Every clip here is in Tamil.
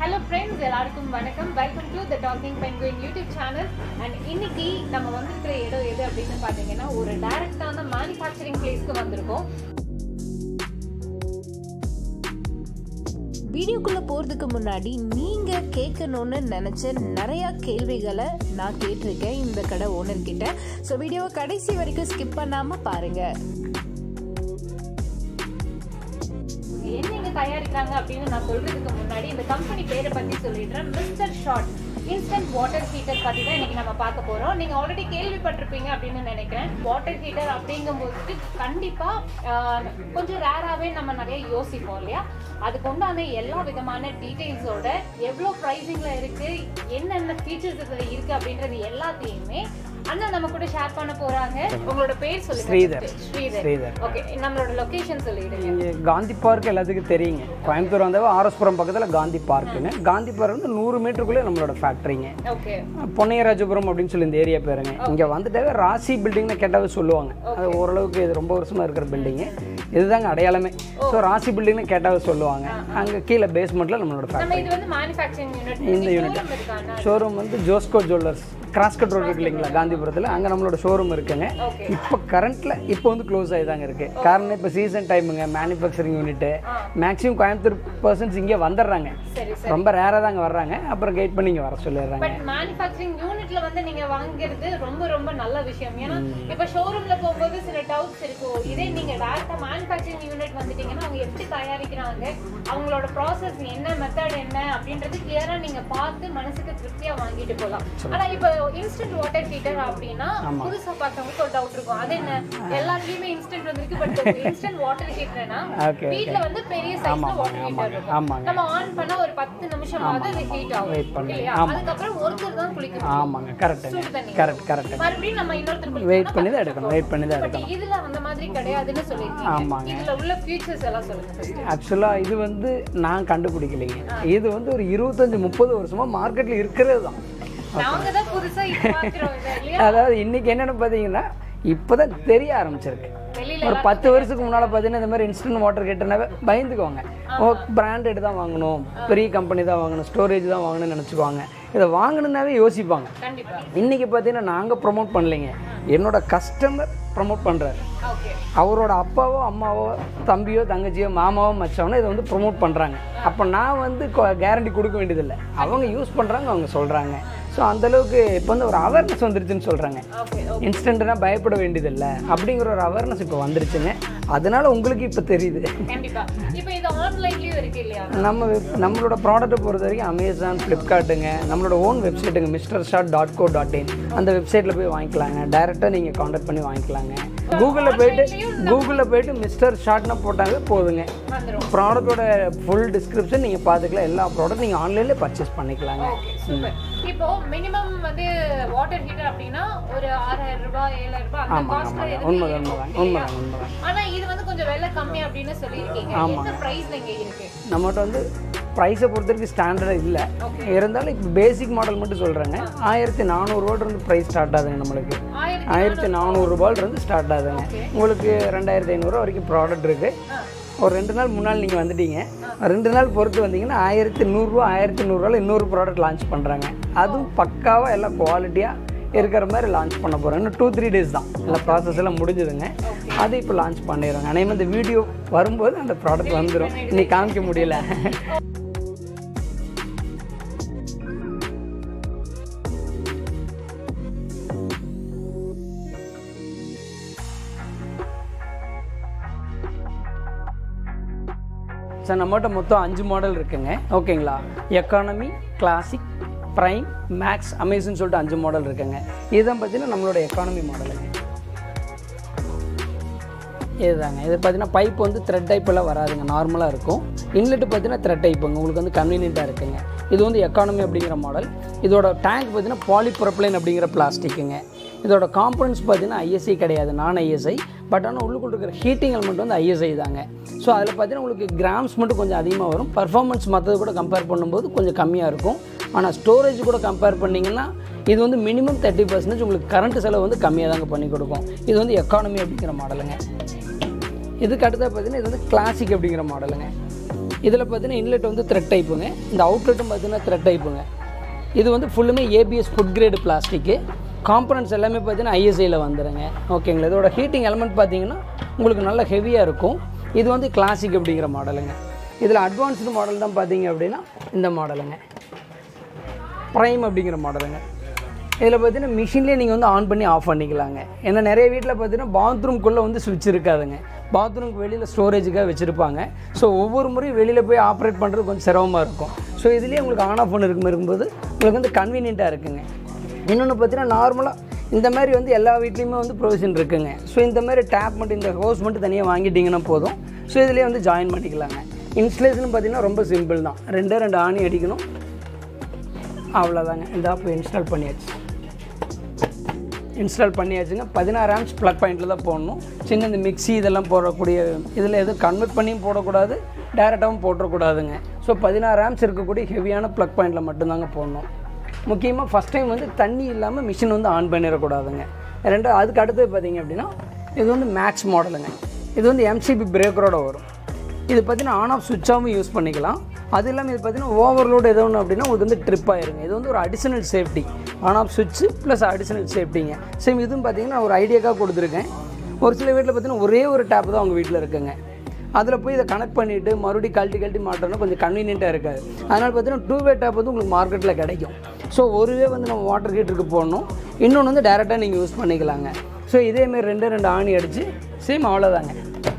ஹலோ ஃப்ரெண்ட்ஸ் எல்லாருக்கும் வணக்கம் welcome to the talking penguin YouTube channel and இன்னைக்கு நம்ம வந்திருக்கிற இடம் எது அப்படின்னு பார்த்தீங்கன்னா ஒரு டைரக்டான மேனுஃபேக்சரிங் பிளேஸ்க்கு வந்திருக்கோம் வீடியோக்குள்ள போறதுக்கு முன்னாடி நீங்க கேட்கணும்னு நினைச்ச நிறைய கேள்விகளை நான் கேட்டிருக்கேன் இந்த கடை ஓனர் கிட்ட ஸோ வீடியோவை கடைசி வரைக்கும் ஸ்கிப் பண்ணாம பாருங்க என்ன இங்க தயாரிக்கிறாங்க அப்படின்னு நான் சொல்றதுக்கு முன்னாடி இந்த கம்பெனி பேரை பத்தி சொல்லிடுறேன் mister short instant water heater பத்தி தான் இன்னைக்கு நம்ம பார்க்க போறோம் நீங்க ஆல்ரெடி கேள்விப்பட்டிருப்பீங்க அப்படின்னு நினைக்கிறேன் வாட்டர் ஹீட்டர் அப்படிங்கும்போது கண்டிப்பா ஆஹ், கொஞ்சம் ரேராவே நம்ம நிறைய யோசிப்போம் இல்லையா அதுக்கு உண்டான எல்லா விதமான டீடைல்ஸோட எவ்வளோ ப்ரைஸிங்ல இருக்கு என்னென்ன ஃபீச்சர்ஸ் இதுல இருக்கு அப்படின்றது எல்லாத்தையுமே அண்ணா நம்ம கூட ஷேர் பண்ண போறாங்க உங்களோட பேர் சொல்லுங்க ஸ்ரீதர். first. ஸ்ரீதர் ஸ்ரீதர். ஓகே நம்மளோட லொகேஷன் சொல்லிடுங்க இங்கே காந்தி பார்க் எல்லாத்துக்கும் தெரியுங்க கோயம்புத்தூர் வந்தாவே ஆர்எஸ்புரம் பக்கத்தில் காந்தி பார்க்குங்க காந்தி பார்க் வந்து நூறு மீட்டருக்குள்ளே நம்மளோட ஃபேக்ட்ரிங்க ஓகே பொன்னையராஜபுரம் அப்படின்னு சொல்லி இந்த ஏரியா பேருங்க இங்கே வந்துட்டாவே ராசி பில்டிங்னு கேட்டாவே சொல்லுவாங்க அது ஓரளவுக்கு இது ரொம்ப வருஷமாக இருக்கிற பில்டிங்கு இதுதாங்க அடையாளமே ஸோ ராசி பில்டிங்னு கேட்டாவே சொல்லுவாங்க அங்கே கீழே பேஸ்மெண்ட்டில் நம்மளோட நம்ம ஃபேக்ட்ரி இது வந்து மேனுஃபேக்சரிங் யூனிட் இந்த unit. இருக்கானா ஷோரூம் வந்து ஜோஸ்கோ ஜுவல்லர்ஸ் கிராஸ்கட் ரோடு இருக்கு இல்லைங்களா காந்திபுரத்தில் அங்கே நம்மளோட ஷோரூம் இருக்குங்க ஓகே இப்போ கரண்ட்ல இப்போ வந்து க்ளோஸ் ஆகி தாங்க இருக்கு காரணம் இப்போ சீசன் டைமுங்க manufacturing unit maximum Coimbatore persons இங்கே வந்துடுறாங்க சரி சரி ரொம்ப ரேராக தாங்க வர்றாங்க அப்புறம் கைட் பண்ணி இங்கே வர சொல்லிடுறாங்க பட் மேனுஃபேக்சரிங் யூனிட்ல வந்து நீங்க வாங்குறது ரொம்ப ரொம்ப நல்ல விஷயம் ஏன்னா இப்ப ஷோரூம்ல போகும்போது சில டவுட்ஸ் இருக்கும் இதே நீங்க டேரக்டா மேனுஃபேக்சரிங் யூனிட் வந்துட்டீங்கன்னா அவங்க எப்படி தயாரிக்கிறாங்க அவங்களோட ப்ராசஸ் என்ன மெத்தட் என்ன அப்படின்றது கிளியரா நீங்க பார்த்து மனசுக்கு திருப்தியா வாங்கிட்டு போகலாம் ஆனா இப்போ இன்ஸ்டன்ட் வாட்டர் ஹீட்டர் அப்படின்னா புதுசா பார்த்தவங்களுக்கு ஒரு டவுட் இருக்கும் அது என்ன எல்லாத்துலயுமே இன்ஸ்டன்ட் வந்திருக்கு பட் இன்ஸ்டன்ட் வாட்டர் ஹீட்டர்னா ஓகே வீட்ல வந்து பெரிய சைஸ்ல வாட்டர் ஹீட்டர் இருக்கும் ஆமாங்க நம்ம ஆன் பண்ணா ஒரு பத்து நிமிஷமாவது அது ஹீட் ஆகும் வெயிட் பண்ணி இல்லையா அதுக்கப்புறம் ஒருத்தர் தான் குளிக்கணும் ஆமாங்க கரெக்டுங்க சுடு தண்ணி கரெக்ட் கரெக்ட் மறுபடியும் நம்ம இன்னொருத்தர் வெயிட் பண்ணி தான் எடுக்கணும் வெயிட் பண்ணி தான் பட் எடுக்கணும் இதுல அந்த மாதிரி கிடையாதுன்னு சொல்லிருக்கீங்க ஆமாங்க. இதுல உள்ள ஃபியூச்சர்ஸ் எல்லாம் சொல்லுங்க first. ஆக்சுவலாக இது வந்து நான் கண்டுபிடிக்கலைங்க இது வந்து ஒரு இருபத்தஞ்சி முப்பது வருஷமா மார்க்கெட்டில் இருக்கிறது தான் நாங்க தான் புதுசா இது பாக்குறோம் இதை இல்லையா அதாவது இன்னைக்கு என்னென்னு பார்த்தீங்கன்னா இப்போ தான் தெரிய ஆரம்பிச்சிருக்கு வெளியில ஒரு பத்து வருஷத்துக்கு முன்னால் பார்த்தீங்கன்னா இந்த மாதிரி இன்ஸ்டன்ட் வாட்டர் கேட்டனாவே பயந்துக்குவாங்க ஓ பிராண்டட் தான் வாங்கணும் பெரிய கம்பெனி தான் வாங்கணும் ஸ்டோரேஜ் தான் வாங்கணும்னு நினச்சிக்குவாங்க இதை வாங்கணுன்னாவே யோசிப்பாங்க கண்டிப்பா இன்றைக்கி பார்த்தீங்கன்னா நாங்கள் ப்ரொமோட் பண்ணலைங்க என்னோட கஸ்டமர் ப்ரொமோட் பண்ணுறாரு ஓகே அவரோட அப்பாவோ அம்மாவோ தம்பியோ தங்கச்சியோ மாமாவோ மச்சவனோ இதை வந்து ப்ரொமோட் பண்ணுறாங்க அப்போ நான் வந்து கேரண்டி கொடுக்க வேண்டியதில்லை அவங்க யூஸ் பண்ணுறாங்க அவங்க சொல்கிறாங்க ஸோ அந்தளவுக்கு இப்போ வந்து ஒரு அவேர்னஸ் வந்துருச்சுன்னு சொல்கிறாங்க ஓகே இன்ஸ்டன்ட்னா பயப்பட வேண்டியதில்லை அப்படிங்கிற ஒரு அவேர்னஸ் இப்போ வந்துருச்சுங்க அதனால உங்களுக்கு இப்போ தெரியுது கண்டிப்பா இப்போ இது ஆன்லைன்லயும் இருக்கு இல்லையா நம்ம web- நம்மளோட ப்ராடக்ட்டை பொறுத்த வரைக்கும் அமேசான் ஃப்ளிப்கார்ட்டுங்க நம்மளோட ஓன் வெப்சைட்டுங்க mister shot dot co dot in அந்த வெப்சைட்டில் போய் வாங்கிக்கலாங்க டைரெக்டாக நீங்கள் காண்டாக்ட் பண்ணி வாங்கிக்கலாங்க கூகுளில் போயிட்டு கூகுளில் போயிட்டு மிஸ்டர் ஷாட்னா போட்டாலே போதுங்க வந்துரும் ப்ராடக்ட்டோட ஃபுல் டிஸ்கிரிப்ஷன் நீங்கள் பார்த்துக்கலாம் எல்லா ப்ராடக்ட் நீங்கள் ஆன்லைனில் பர்ச்சேஸ் பண்ணிக்கலாங்க ஓகே சூப்பர் இப்போ மினிமம் வந்து வாட்டர் ஹீட்டர் அப்படின்னா ஒரு ஆறாயிரம் ரூபாய் ஏழாயிரம் ரூபாய் அந்த ஆமாங்க காஸ்ட்ல ஆமாங்க எதுவுமே உண்மைதான் இருக்கும் உண்மைதான் இல்லையா? உண்மைதான் உண்மைதான் ஆனா இது வந்து கொஞ்சம் விலை கம்மி அப்படின்னு சொல்லியிருக்கீங்க என்ன பிரைஸ்ல இங்க இருக்கு நம்மகிட்ட வந்து ப்ரைஸை பொறுத்த வரைக்கும் ஸ்டாண்டர்டாக இல்லை இருந்தாலும் இப்போ பேசிக் மாடல் மட்டும் சொல்கிறேங்க ஆயிரத்தி நானூறுரூவாயிலிருந்து ப்ரைஸ் ஸ்டார்ட் ஆகுதுங்க நம்மளுக்கு ஆயிரத்தி ஆயிரத்தி நானூறுரூபாயிலிருந்து ஸ்டார்ட் ஆகுதுங்க உங்களுக்கு ரெண்டாயிரத்தி ஐநூறுரூவா வரைக்கும் ப்ராடக்ட் இருக்குது ஒரு ரெண்டு நாள் முன்னாள் நீங்கள் வந்துட்டீங்க ரெண்டு நாள் பொறுத்து வந்தீங்கன்னா ஆயிரத்தி நூறுரூவா ஆயிரத்தி நூறுரூவாவில் இன்னொரு ப்ராடக்ட் லான்ச் பண்ணுறாங்க அதுவும் பக்காவாக எல்லாம் குவாலிட்டியாக இருக்கிற மாதிரி லான்ச் பண்ண போகிறோம் இன்னும் டூ த்ரீ டேஸ் தான் எல்லாம் ப்ராசஸ் எல்லாம் முடிஞ்சுதுங்க அது இப்போ லான்ச் பண்ணிடுறாங்க அதே இந்த வீடியோ வரும்போது அந்த ப்ராடக்ட் வந்துடும் இன்னைக்கு காமிக்க முடியல சார் நம்மகிட்ட மொத்தம் அஞ்சு மாடல் இருக்குங்க ஓகேங்களா எக்கானமி கிளாசிக் ப்ரைம் மேக்ஸ் அமேஸ்னு சொல்லிட்டு அஞ்சு மாடல் இருக்குங்க இதுதான் பார்த்தீங்கன்னா நம்மளோட எக்கானமி மாடலுங்க இதுதாங்க இது பார்த்தீங்கன்னா பைப் வந்து த்ரெட் டைப்பெல்லாம் வராதுங்க நார்மலாக இருக்கும் இன்லெட் பார்த்தீங்கன்னா த்ரெட் டைப்புங்க உங்களுக்கு வந்து கன்வீனியண்ட்டாக இருக்குங்க இது வந்து எக்கானமி அப்படிங்கிற மாடல் இதோட டேங்க் பார்த்தீங்கன்னா பாலிப்ரொப்ளைன் அப்படிங்கிற பிளாஸ்டிக்குங்க இதோட காம்பனன்ட்ஸ் பார்த்தீங்கன்னா ஐஎஸ்ஐ கிடையாது நான் ஐஎஸ்ஐ பட் ஆனால் உள்ளுக்குள்ள இருக்கிற ஹீட்டிங் எலமெண்ட் வந்து ஐஎஸ்ஐ தாங்க ஸோ அதில் பார்த்தீங்கன்னா உங்களுக்கு கிராம்ஸ் மட்டும் கொஞ்சம் அதிகமாக வரும் பர்ஃபார்மன்ஸ் மற்றது கூட கம்பேர் பண்ணும்போது கொஞ்சம் கம்மியாக இருக்கும் ஆனால் ஸ்டோரேஜ் கூட கம்பேர் பண்ணிங்கன்னா இது வந்து மினிமம் தேர்ட்டி பர்சன்டேஜ் உங்களுக்கு கரண்ட் செலவு வந்து கம்மியாக தாங்க பண்ணி கொடுக்கும் இது வந்து எக்கானமி அப்படிங்கிற மாடலுங்க இதுக்கு அடுத்தது பார்த்தீங்கன்னா இது வந்து கிளாசிக் அப்படிங்கிற மாடலுங்க இதில் பார்த்தீங்கன்னா இன்லெட் வந்து த்ரெட் டைப்புங்க இந்த அவுட்லெட்டும் பார்த்தீங்கன்னா த்ரெட் டைப்புங்க இது வந்து ஃபுல்லுமே ABS food grade plastic components எல்லாமே பார்த்தீங்கன்னா ஐஎஸ்ஐயில் வந்துடுங்க ஓகேங்களா இதோட ஹீட்டிங் எலமெண்ட் பார்த்தீங்கன்னா உங்களுக்கு நல்ல ஹெவியாக இருக்கும் இது வந்து கிளாசிக் அப்படிங்கிற மாடலுங்க இதில் அட்வான்ஸ்டு மாடல் தான் பார்த்தீங்க அப்படின்னா இந்த மாடலுங்க ப்ரைம் அப்படிங்கிற மாடலுங்க இதில் பார்த்தீங்கன்னா மிஷின்லேயே நீங்கள் வந்து ஆன் பண்ணி ஆஃப் பண்ணிக்கலாங்க ஏன்னா நிறைய வீட்டில் பார்த்தீங்கன்னா பாத்ரூம்குள்ளே வந்து சுவிட்ச் இருக்காதுங்க பாத்ரூம்க்கு வெளியில் ஸ்டோரேஜுக்காக வச்சுருப்பாங்க ஸோ ஒவ்வொரு முறையும் வெளியில் போய் ஆப்ரேட் பண்ணுறது கொஞ்சம் சிரமமாக இருக்கும் ஸோ இதுலேயே உங்களுக்கு ஆன் ஆஃப் பண்ண இருக்கும் இருக்கும்போது உங்களுக்கு வந்து கன்வீனியண்ட்டாக இருக்குங்க இன்னொன்று பார்த்தீங்கன்னா நார்மலாக இந்த மாதிரி வந்து எல்லா வீட்லேயுமே வந்து ப்ரொவிஷன் இருக்குங்க ஸோ இந்த மாதிரி டேப் மட்டும் இந்த ஹோஸ் மட்டும் தனியாக வாங்கிட்டீங்கன்னா போதும் ஸோ இதுலேயே வந்து ஜாயின் பண்ணிக்கலாங்க இன்ஸ்டலேஷன் பார்த்தீங்கன்னா ரொம்ப சிம்பிள் தான் ரெண்டே ரெண்டு ஆணி அடிக்கணும் அவ்வளோதாங்க இந்த ஆப் இன்ஸ்டால் பண்ணியாச்சு இன்ஸ்டால் பண்ணியாச்சுங்க பதினாறு ஆம்ஸ் ப்ளக் பாயிண்டில் தான் போடணும் சின்ன இந்த மிக்ஸி இதெல்லாம் போடக்கூடிய இதில் எதுவும் கன்வெர்ட் பண்ணியும் போடக்கூடாது டேரெக்டாகவும் போட்டுறக்கூடாதுங்க ஸோ பதினாறு ஆம்ஸ் இருக்கக்கூடிய ஹெவியான ப்ளக் பாயிண்டில் மட்டும்தாங்க போடணும் முக்கியமாக ஃபஸ்ட் டைம் வந்து தண்ணி இல்லாமல் மிஷின் வந்து ஆன் பண்ணிடக்கூடாதுங்க ரெண்டு அதுக்கு அடுத்தது பார்த்தீங்க அப்படின்னா இது வந்து மேக்ஸ் மாடலுங்க இது வந்து எம்சிபி பிரேக்கரோட வரும் இது பார்த்தீங்கன்னா ஆன் ஆஃப் சுவிட்சாகவும் யூஸ் பண்ணிக்கலாம் அது இல்லாமல் இது பார்த்தீங்கன்னா ஓவர்லோடு எது ஒன்று அப்படின்னா உங்களுக்கு வந்து ட்ரிப் ஆயிருங்க இது வந்து ஒரு அடிஷனல் சேஃப்டி ஆன் ஆஃப் சுவிட்ச் ப்ளஸ் அடிஷனல் சேஃப்டிங்க சேம் இதுவும் பார்த்தீங்கன்னா ஒரு ஐடியாக்காக கொடுத்துருக்கேன் ஒரு சில வீட்டில் பார்த்தீங்கன்னா ஒரே ஒரு டேப் தான் அவங்க வீட்டில் இருக்குங்க அதில் போய் இதை கனெக்ட் பண்ணிவிட்டு மறுபடியும் கழட்டி கழட்டி மாட்டோம்னா கொஞ்சம் கன்வீனியண்ட்டாக இருக்காது அதனால் பார்த்தீங்கன்னா டூ வே டேப் வந்து உங்களுக்கு மார்க்கெட்டில் கிடைக்கும் ஸோ ஒரு வே வந்து நம்ம வாட்டர் ஹீட்டருக்கு போடணும் இன்னொன்று வந்து டேரெக்டாக நீங்கள் யூஸ் பண்ணிக்கலாங்க ஸோ இதேமாரி ரெண்டு ரெண்டு ஆணி அடித்து சேம் அவ்வளோதாங்க